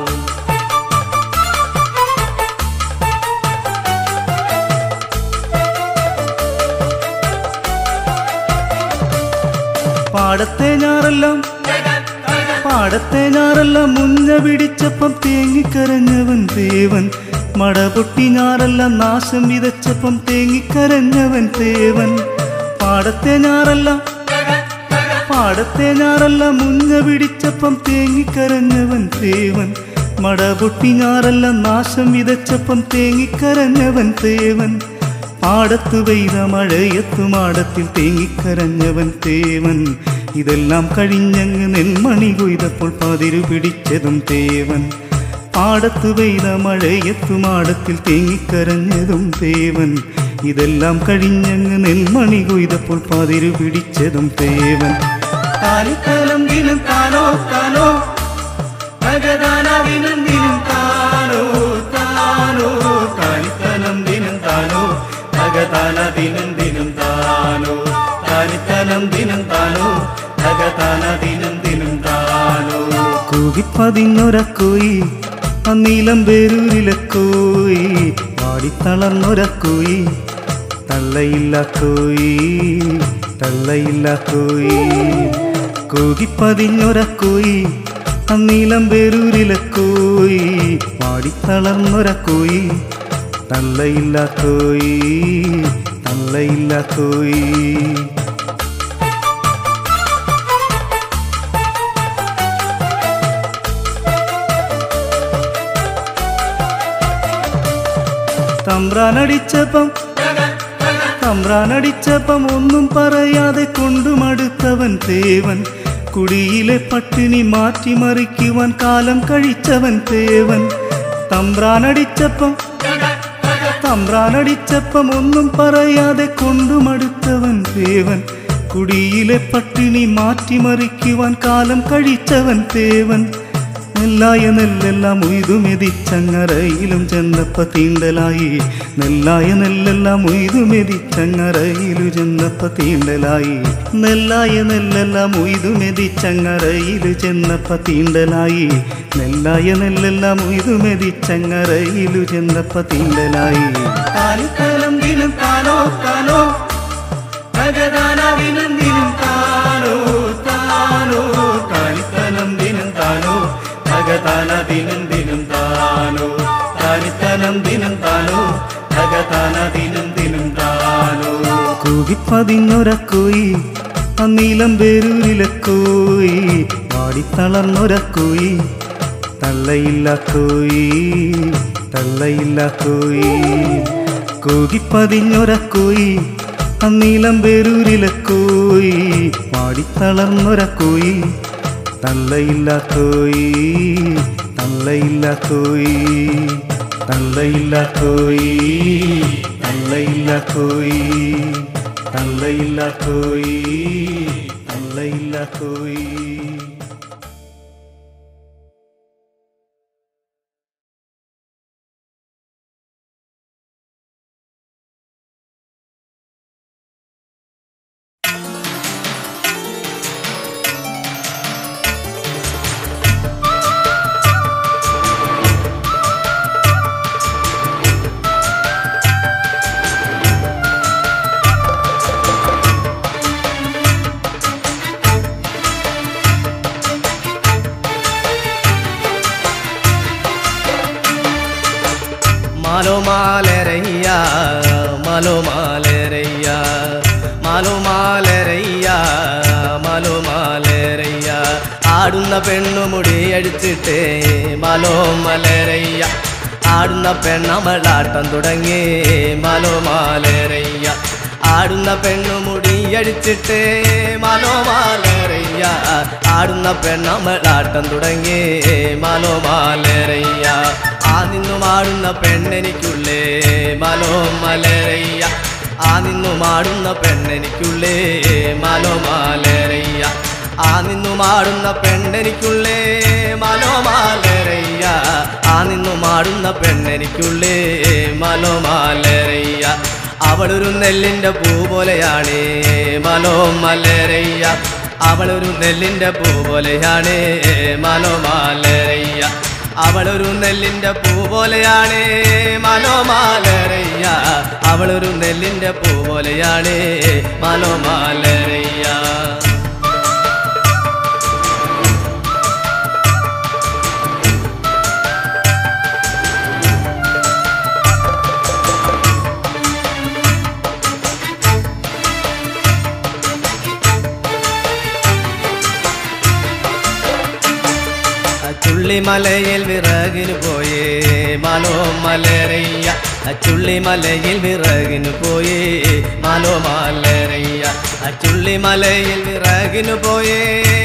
പാടത്തെ ഞാറെല്ലാം പാടത്തെ ഞാറെല്ലാം മുഞ്ഞ പിടിച്ചപ്പം തേങ്ങിക്കരഞ്ഞവൻ ദേവൻ മട പൊട്ടി ഞാറെല്ലാം നാശം വിതച്ചപ്പം തേങ്ങിക്കരഞ്ഞവൻ ദേവൻ പാടത്തെ ഞാറെല്ലാം പാടത്തെ ഞാറെല്ലാം മുഞ്ഞ പിടിച്ചപ്പം തേങ്ങിക്കരഞ്ഞവൻ ദേവൻ മട പൊട്ടി ഞാറെല്ലാം നാശം വിതച്ചപ്പം തേങ്ങിക്കരഞ്ഞവൻ ദേവൻ പാടത്തു പെയ്ത മഴയത്തു മാടത്തിൽ തേങ്ങിക്കരഞ്ഞവൻ തേവൻ ഇതെല്ലാം കഴിഞ്ഞങ്ങ് നെന്മണി കൊയ്തപ്പോൾ പതിരു പിടിച്ചതും തേവൻ പാടത്തു പെയ്ത മഴയത്തു മാടത്തിൽ തേങ്ങിക്കരഞ്ഞതും തേവൻ ഇതെല്ലാം കഴിഞ്ഞങ്ങ് നെന്മണി കൊയ്തപ്പോൾ പതിരു പിടിച്ചതും തേവൻ താലിത്തലം ദിനം താനോ താനോ ഭഗതാനദിനം ദിനം താനോ താനോ താനിത്തനം ദിനം താനോ ഭഗതാനദിനം ദിനം താനോ താനിത്തനം ദിനം താനോ ഭഗതാനദിനം ദിനം താനോ കൂകിപ്പതിഞ്ഞൊരക്കോയി അന്നീലം പേരൂരിലെ കോയി പാടിത്തളർന്നൊരക്കോയി തള്ളയില്ല കോയി തള്ളയില്ല കോയി കൂകിപ്പതിഞ്ഞൊരക്കോയി അന്നീലം പേരൂരിലെ കോയി പാടിത്തളർന്നൊരക്കോയി തള്ളയില്ല കോയി തള്ളയില്ല കോയി തമ്പ്രാനടിച്ചപ്പം തമ്പ്രാനടിച്ചപ്പം ഒന്നും പറയാതെ കൊണ്ടുമടുത്തവൻ തേവൻ കുടിയിലെ പട്ടിണി മാറ്റിമറിക്കുവാൻ കാലം കഴിച്ചവൻ തേവൻ തമ്പ്രാനടിച്ചപ്പം തമ്പ്രാനടിച്ചപ്പം ഒന്നും പറയാതെ കൊണ്ടുമടുത്തവൻ തേവൻ കുടിയിലെ പട്ടിണി മാറ്റിമറിക്കുവാൻ കാലം കഴിച്ചവൻ തേവൻ നെല്ലായ നെല്ലെല്ലാം ഉയ്തുമെതിച്ചങ്ങറയിലും ചെന്നപ്പ തീണ്ടലായി നെല്ലായ നെല്ലെല്ലാം ഉയ്തുമെതിച്ചങ്ങറയിലു ചെന്നപ്പ തീണ്ടലായി നെല്ലായ നെല്ലെല്ലാം ഉയ്തുമെതിച്ചങ്ങറയില് ചെന്നപ്പ തീണ്ടലായി നെല്ലായ നെല്ലെല്ലാം ഉയ്തുമെതിച്ചങ്ങറയിലു ചെന്നപ്പ തീണ്ടലായി താലിത്തലം ദിനം താനോ താനോ ഭഗതാനദിനം ദിനം താനോ താനോ താനിത്തനം ദിനം താനോ ഭഗതാനദിനം ദിനം താനോ താനിത്തനം ദിനം താനോ ഭഗതാനദിനം ദിനം താനോ കൂകിപ്പതിഞ്ഞൊരക്കോയി അന്നീലം പേരൂരിലെ കോയി വാടിത്തളർന്നൊരക്കോയി തള്ളയില്ല കോയി തള്ളയില്ല കോയി കൂകിപ്പതിഞ്ഞൊരക്കോയി അന്നീലം പേരൂരിലെ കോയി വാടിത്തളർന്നൊരക്കോയി തള്ളയില്ല കോയി തള്ളയില്ല കോയി തള്ളയില്ല കോയി തള്ളയില്ല കോയി തള്ളയില്ല കോയി തള്ളയില്ല കോയി ും മലോമാലരയ്യ മലോമാലരയ്യ മലോമാലരയ്യ ആടുന്ന പെണ്ണുമുടി അടിച്ചിട്ടേ മലോമലരയ്യ ആടുന്ന പെണ്ണമളാട്ടം തുടങ്ങി മലോമാലരയ്യ ആടുന്ന പെണ്ണുമുടി അടിച്ചിട്ടേ മലോമാലരയ്യ ആടുന്ന പെണ്ണമളാട്ടം തുടങ്ങി മലോമാലരയ്യ ആ നിന്നും ആടുന്ന പെണ്ണെനിക്കുള്ളേ മലോമലരയ്യ ആ നിന്നും ആടുന്ന പെണ്ണെനിക്കുള്ളേ മലോമാലരയ്യ ആ നിന്നും ആടുന്ന പെണ്ണെനിക്കുള്ളേ മലോമാലരയ്യ ആ നിന്നും ആടുന്ന പെണ്ണെനിക്കുള്ളേ മലോമാലരയ്യ അവളൊരു നെല്ലിന്റെ പൂ പോലെയാണ് മലോമലരയ്യ അവളൊരു നെല്ലിന്റെ പൂ പോലെയാണ് മലോമാലരയ്യ അവളൊരു നെല്ലിന്റെ പൂ പോലെയാണ് മനോമാലരയ്യ അവളൊരു നെല്ലിന്റെ പൂ പോലെയാണ് മനോമാലരയ്യ ചുള്ളിമലയിൽ വിറകിന് പോയേ മനോമലരയ്യ ചുള്ളിമലയിൽ വിറകിന് പോയേ മനോമാലരയ്യ ചുള്ളിമലയിൽ വിറകിന് പോയേ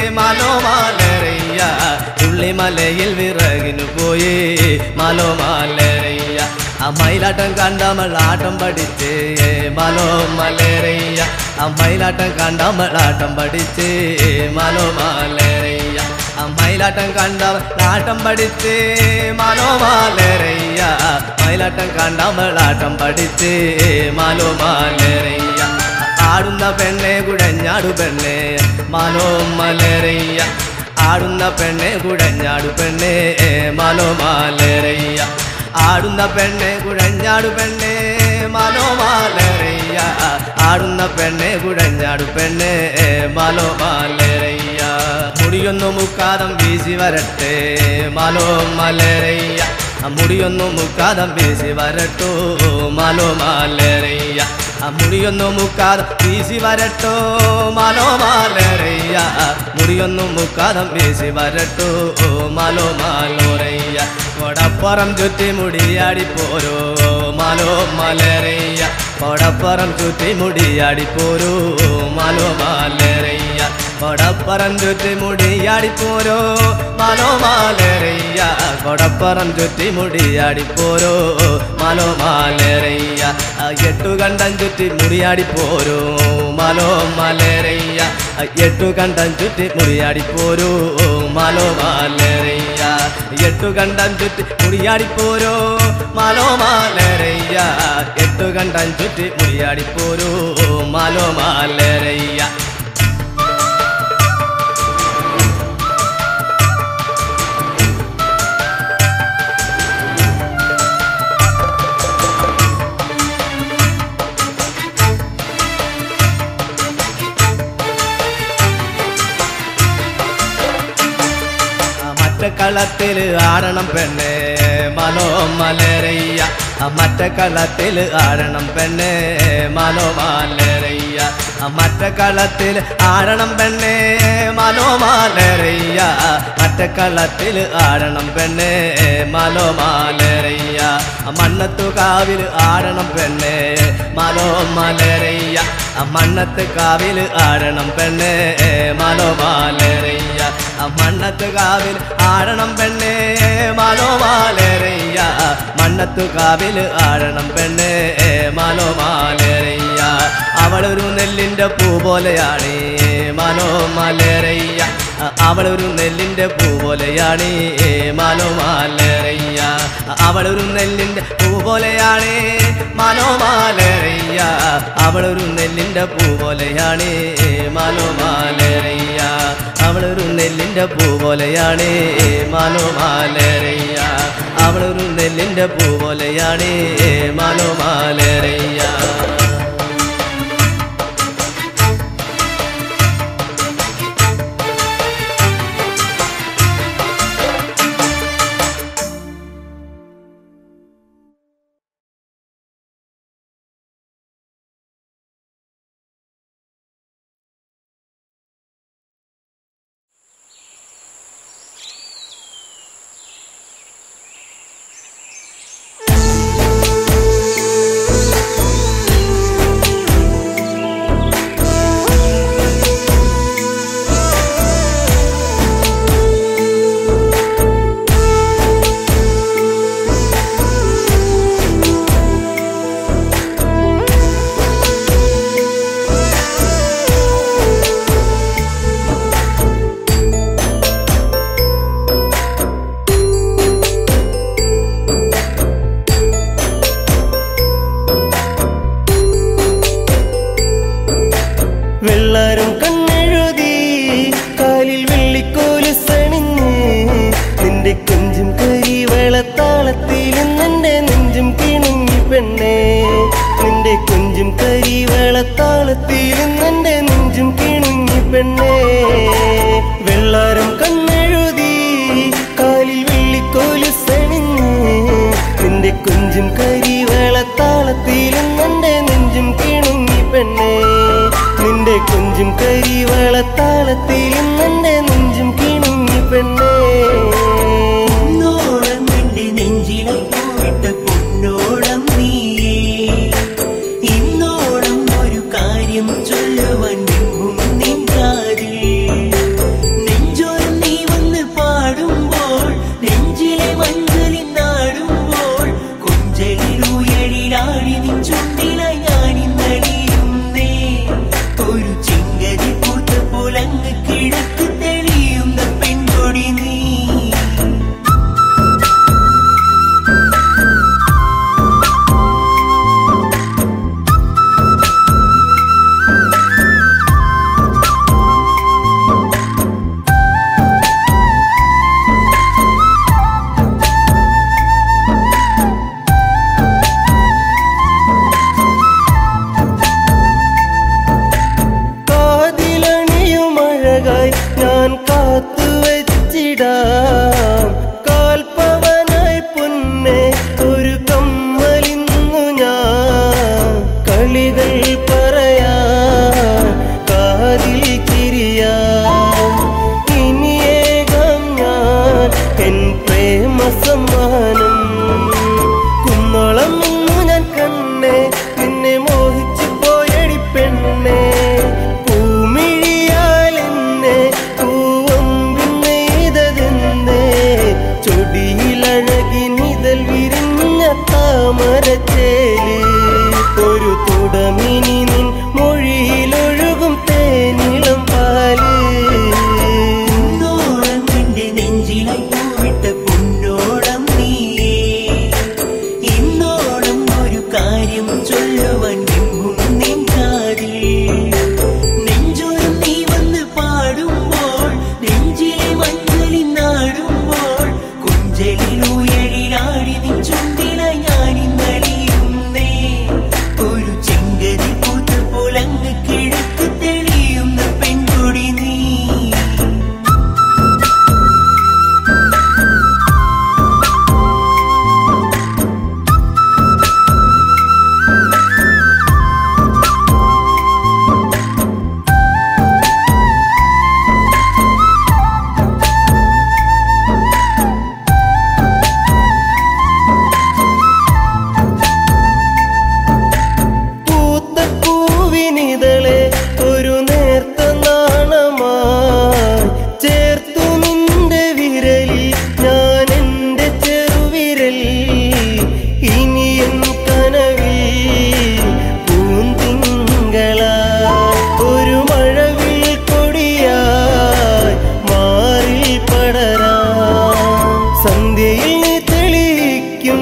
മനോമാലരയ്യ ചുള്ളിമലയിൽ വിറകിന് പോയേ മനോമാലരയ്യ ആ മയിലാട്ടം കണ്ടമളാട്ടം പഠിച്ചേ മനോമലരയ്യ ആ മയിലാട്ടം കണ്ടമളാട്ടം പഠിച്ചേ മനോമാലരയ്യ മയിലാട്ടം കണ്ട ലാട്ടം പഠിച്ച് മനോമാലരയ്യ മയിലാട്ടം കണ്ട മലാട്ടം പഠിച്ച് മനോമാലരയ്യ ആടുന്ന പെണ്ണെ കുടഞ്ഞാടു പെണ്ണെ മനോമലരയ്യ ആടുന്ന പെണ്ണെ കുടഞ്ഞാടു പെണ്ണെ മനോമാലരയ്യ ആടുന്ന പെണ്ണെ കുഴഞ്ഞാടു പെണ്ണെ മനോമാലരയ്യ ആടുന്ന പെണ്ണെ കുഴഞ്ഞാടു പെണ്ണെ മനോമാലരയ്യ മുടിയൊന്നു മുക്കാതം വീശി വരട്ടെ മനോമലരയ്യ മുടിയൊന്നു മുക്കാതം വീശി വരട്ടോ മനോമാലരയ്യ മുടിയൊന്നു മുക്കാതം വീശി വരട്ടോ മനോമാലരയ്യ മുടിയൊന്നു മുക്കാതം വീശി വരട്ടോ മനോമാലോരയ്യ കൊടപ്പുറം ചുറ്റി മുടിയാടി പോരോ മനോമലരയ്യ കൊടപ്പുറം ചുറ്റി മുടിയാടി പോരോ മനോമാലരയ്യ കൊടപ്പുറം ചുറ്റി മുടിയാടി പോരോ മനോമാലരയ്യ കൊടപ്പുറം ചുറ്റി മുടിയാടി പോരോ മനോമാലരയ്യ എട്ടു കണ്ടം ചുറ്റി മുടിയാടി പോരോ മനോമാലരയ്യ എട്ടു കണ്ടം ചുറ്റി മുടിയാടി പോരോ മനോമാലരയ്യ എട്ടു കണ്ടം ചുറ്റി മുടിയാടി പോരോ മനോമാലരയ്യ എട്ടു കണ്ടം ചുറ്റി മുടിയാടി പോരോ മനോമാലരയ്യ മറ്റക്കളത്തിൽ ആടണം പെണ്ണെ മനോമലരയ്യ മറ്റക്കളത്തിൽ ആടണം പെണ്ണെ മനോമാലരയ്യ മറ്റക്കളത്തിൽ ആടണം പെണ്ണെ മനോമാലരയ്യ മറ്റക്കളത്തിൽ ആടണം പെണ്ണെ മനോമാലരയ്യ മണ്ണത്തു കാവിൽ ആടണം പെണ്ണെ മനോമലരയ്യ മണ്ണത്ത് കാവിൽ ആടണം പെണ്ണെ മനോമാലരയ്യ മണ്ണത്ത് കാവിൽ ആടണം പെണ്ണെ മനോമാലരയ്യ മണ്ണത്തു കാവിൽ ആടണം പെണ്ണെ മനോമാലരയ്യ അവളൊരു നെല്ലിന്റെ പൂ പോലെയാണ് മനോമാലരയ്യ അവളൊരു നെല്ലിന്റെ പൂ പോലെയാണ് മനോമാലരയ്യ അവളൊരു നെല്ലിന്റെ പൂ പോലെയാണ് മനോമാലരയ്യ അവളൊരു നെല്ലിന്റെ പൂ പോലെയാണ് മനോമാലരയ്യ അവളൊരു നെല്ലിന്റെ പൂ പോലെയാണ് മനോമാലരയ്യ അവളൊരു നെല്ലിന്റെ പൂ പോലെയാണ് മനോമാലരയ്യ താളത്തിൽ നിന്റെ നെഞ്ചും കിണുങ്ങി പെണ്ണേ വെള്ളാരം കണ്ണെഴുതി കാലിൽ വെള്ളിക്കോല് സണിഞ്ഞ് നിന്റെ കുഞ്ചും കരിവേള താളത്തിൽ നിന്റെ നെഞ്ചും കിണുങ്ങി പെണ്ണേ നിന്റെ കുഞ്ചും കരിവേള താളത്തിൽ നിന്റെ നെഞ്ചും കിണുങ്ങി പെണ്ണേ പൊന്നോളം നിന്റെ നെഞ്ചിലെ പൂവിട്ട പൊന്നോളം നീയേ ഇന്നോളം ഒരു കാര്യം ചൊല്ലുവാൻ നിന്നും നിൻകാതിൽ നെഞ്ചോരം നീ വന്ന് പാടുമ്പോൾ നെഞ്ചിലെ മഞ്ചലിൽ നാടുമ്പോൾ കൊഞ്ചലിലുയരിലാടി നിൻ ചുണ്ടില ഞാനിന്നടിയുന്നേ ഒരു ചിങ്കരി പൂത്ത പുലങ്ങ് കിഴക്ക് തെളിയുന്ന പെൺകൊടി നീ കാതിലണിയും അഴകായി ഞാൻ കാത്തു വെച്ചിടാം കാൽപ്പവനായി പൊന്നെ ഒരു കമ്മലിന്നു ഞാൻ കളികൾ പറയാ കാതിൽ കിരിയാ ഇനിയേകം ഞാൻ എൻ പ്രേമ സമ്മാനം കുന്നോളം ഇന്നു ഞാൻ കണ്ണേ നിന്നെ മോഹിച്ചു പോയടി പെണ്ണേ പൂമിഴിയാൽ എന്നെ പൂവമ്പിന്നെയ്തതെന്നേ ചൊടിയിലഴകി നിതൽ വിരിഞ്ഞ താമരച്ചേല് ഒരു തുടമിനി നിൻ മൊഴിയിലൊഴുകും തേനിളം പാല് പൊന്നോളം നിന്റെ നെഞ്ചിലെ പൂവിട്ട പൊന്നോളം നീയേ ഇന്നോളം ഒരു കാര്യം ചൊല്ലുവാൻ നിന്നും നിൻ കാതിൽ നെഞ്ചോരം നീ വന്ന് പാടുമ്പോൾ നെഞ്ചിലെ മഞ്ഞളിൽ നാടുമ്പോൾ കുഞ്ചലിലുയരിലാടി നിൻ ചുണ്ടില ഞാനിന്നടിയുന്നേ ഒരു ചെങ്കതി പൂത്ത പുലങ്ങ് കിഴക്ക് തെളിയുന്ന പെൺകൊടി നീ പൂത്ത പൂവിനിതളെ ഒരു നേർത്ത നാണമായി ചേർത്തു നിന്റെ വിരലിൽ ഞാൻ എൻ്റെ ചെറുവിരൽ ഇനി എൻ കനവിൽ പൂന്തിങ്കളാ ഒരു മഴവിൽ കൊടിയായി മാറിൽ പടരാ സന്ധ്യയിൽ നീ തെളിയിക്കും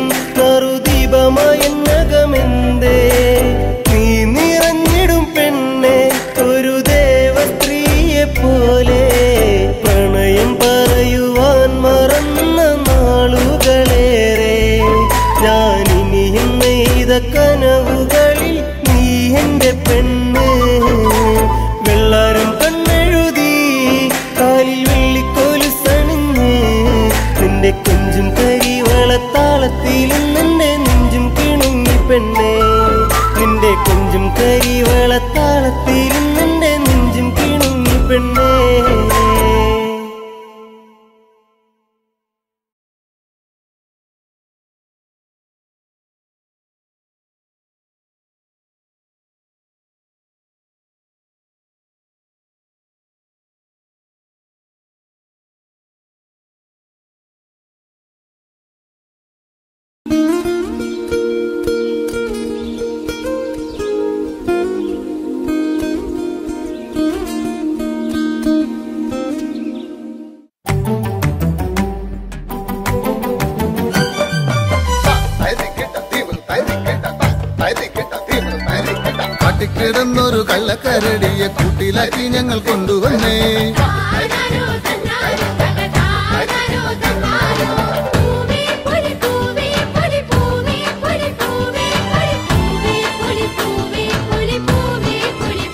നറുദീപമായന്നകമെന്തേ നീ നിറഞ്ഞിടും പെണ്ണെ ഒരു ദേവസ്ത്രീയെ പോലെ പ്രണയം പറയുവാൻ മറന്ന നാളുകളേറെ ഞാനിനിയും നെയ്ത കനവുകളിൽ നീ എന്റെ പെണ്ണ് വെള്ളാരം കണ്ണെഴുതി കാലിൽ വെള്ളിക്കോല് സണിഞ്ഞ് നിന്റെ കൊഞ്ചും കരിവളത്താളത്തിലും നിന്റെ നെഞ്ചും കിണുങ്ങി പെണ്ണേ നിന്റെ കൊഞ്ചും കരിവളത്താളത്തിലും നിന്റെ നെഞ്ചും കിണുങ്ങി പെണ്ണേ കാട്ടിക്കിടന്നൊരു കള്ളക്കരടിയെ കൂട്ടിലാക്കി ഞങ്ങൾ കൊണ്ടുവന്നേ താനാരോ തന്നാരോ തകതാനാരോ തന്നാരോ പൂവേ പൊലി പൂവേ പൊലി പൂവേ പൊലി പൂവേ പൊലി പൂവേ പൊലി പൂവേ പൊലി പൂവേ പൊലി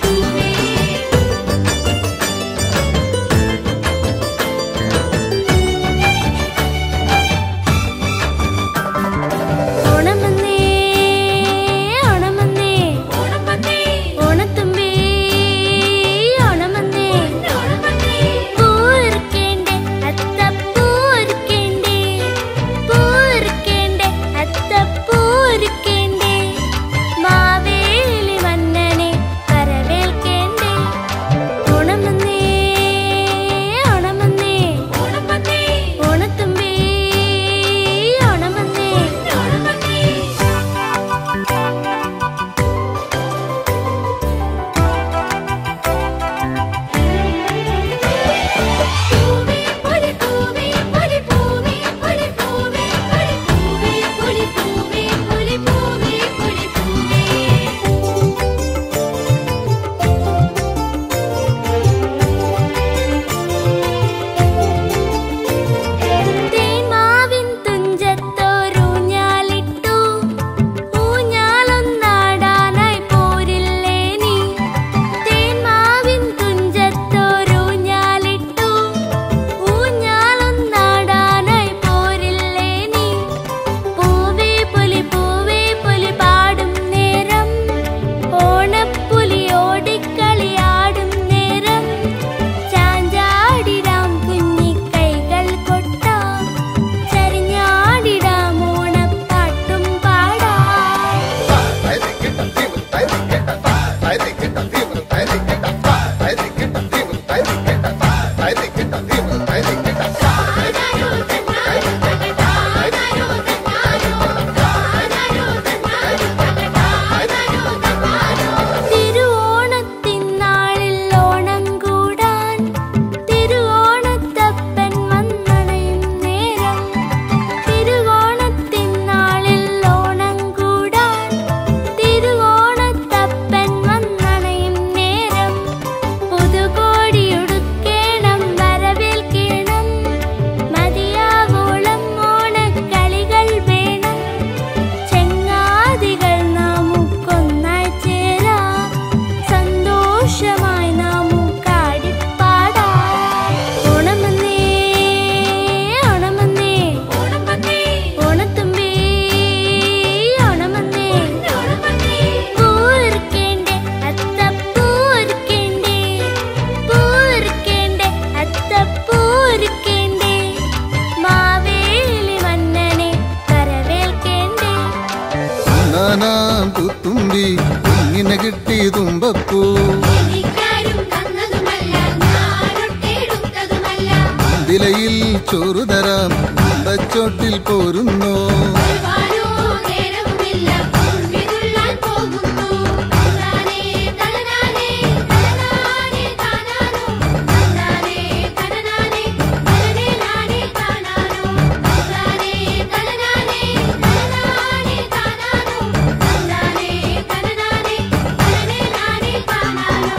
കിട്ടി തുമ്പപ്പൂ എനിക്കാരും തന്നതുമല്ല ഞാനൊട്ടെടുത്തതുമല്ല ദിലയിൽ ചോറു തരാം തച്ചോട്ടിൽ പോരുന്നോ ഒരുപാടോ നേരവുമില്ല ഉൾവിതുള്ളാൻ പോകുന്നു തന്നാനേ തനനാനേ തനനാനേ താനാനോ തന്നാനേ തനനാനേ തനനേ നാനേ താനാനോ തന്നാനേ തനനാനേ തനനാനേ താനാനോ തന്നാനേ തനനാനേ തനനേ നാനേ താനാനോ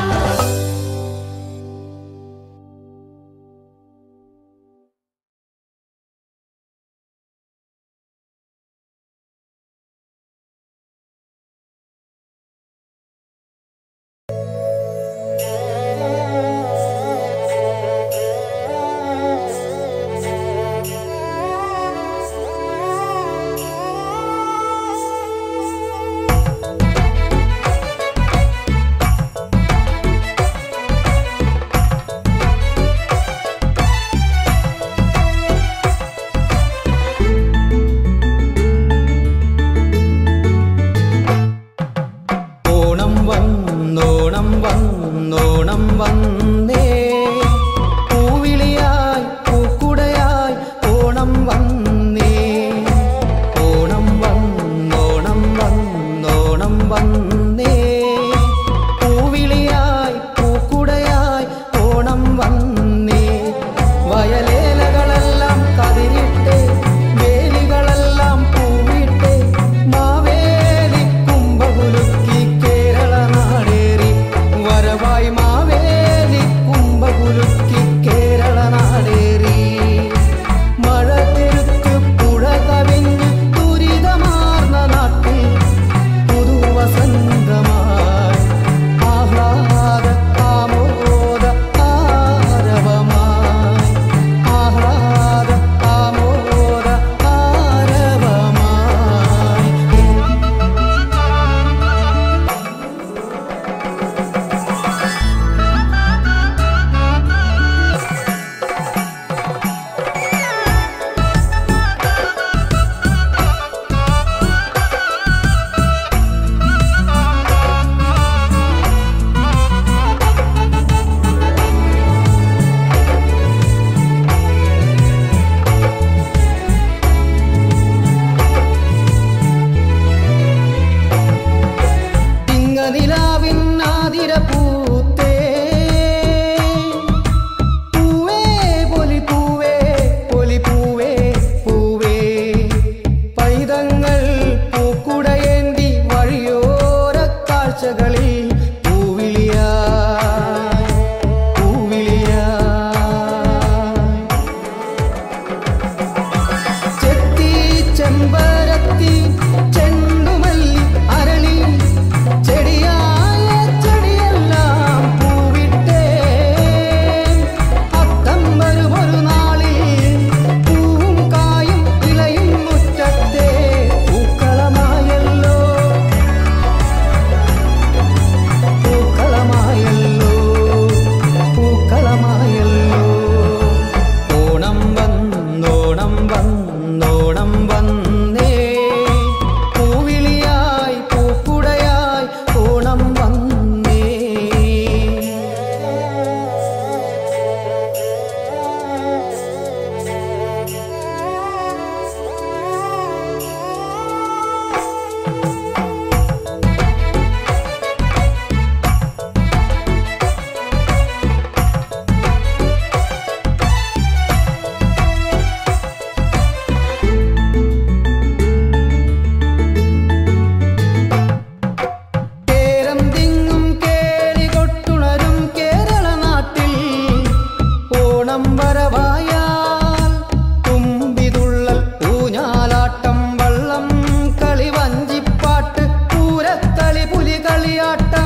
ഓണം വന്നോണം വന്നോണം വന്നേ പൂവിളിയായി പൂക്കുടയായി ഓണം വന്നേ ഓണം വന്നോണം വന്നോണം വന്നേ പൂവിളിയായി പൂക്കുടയായി ഓണം വന്നേ വയലേലകളെല്ലാം കതിരിട്ടേ വേലികളെല്ലാം പൂവിട്ടേ മാവേലി കുംഭകുലുക്കി കേരള നാടേറി വരവായി മാവേലി കുംഭകുലുക്കി കേരള നാടേറി മഴ പെരുത്ത് പുഴ കവിഞ്ഞ് ദുരിതമാർന്ന നാട്ടിൽ പുതുവസന്തമായി ആഹ്ലാദ ആമോദ ആരവമായി ആഹ്ലാദ ആമോദ ആരവമായി തിങ്ങനിലാവിൻ ആതിര പൂത്തേ പൂവേ പൊലി പൂവേ പൊലി പൂവേ പൂവേ പൈതങ്ങൾ പൂക്കുടയേന്തി വഴിയോര കാഴ്ചകളിൽ പൂവിളിയാ പൂവിളിയാ ചെത്തി ചെമ്പരത്തി ചെണ്ടുമല്ലി അരളി ചെടിയായ ചെടിയെല്ലാം പൂവിട്ടേ അത്തം വരും ഒരു നാളിൽ പൂവും കായും ഇലയും മുറ്റത്തെ പൂക്കളമായല്ലോ പൂക്കളമായല്ലോ പൂക്കളമായല്ലോ ഓണം വന്നോണം വന്നോണം വന്നേ പൂവിളിയായി പൂക്കുടയായി ഓണം വന്നേ കേരം തിങ്ങും കേളി കൊട്ടുണരും കേരള നാട്ടിൽ ഓണം വരവായാൽ തുമ്പിതുള്ളൽ ഊഞ്ഞാലാട്ടം വള്ളം കളി വഞ്ചിപ്പാട്ട് പൂരക്കളി പുലി കളിയാട്ടം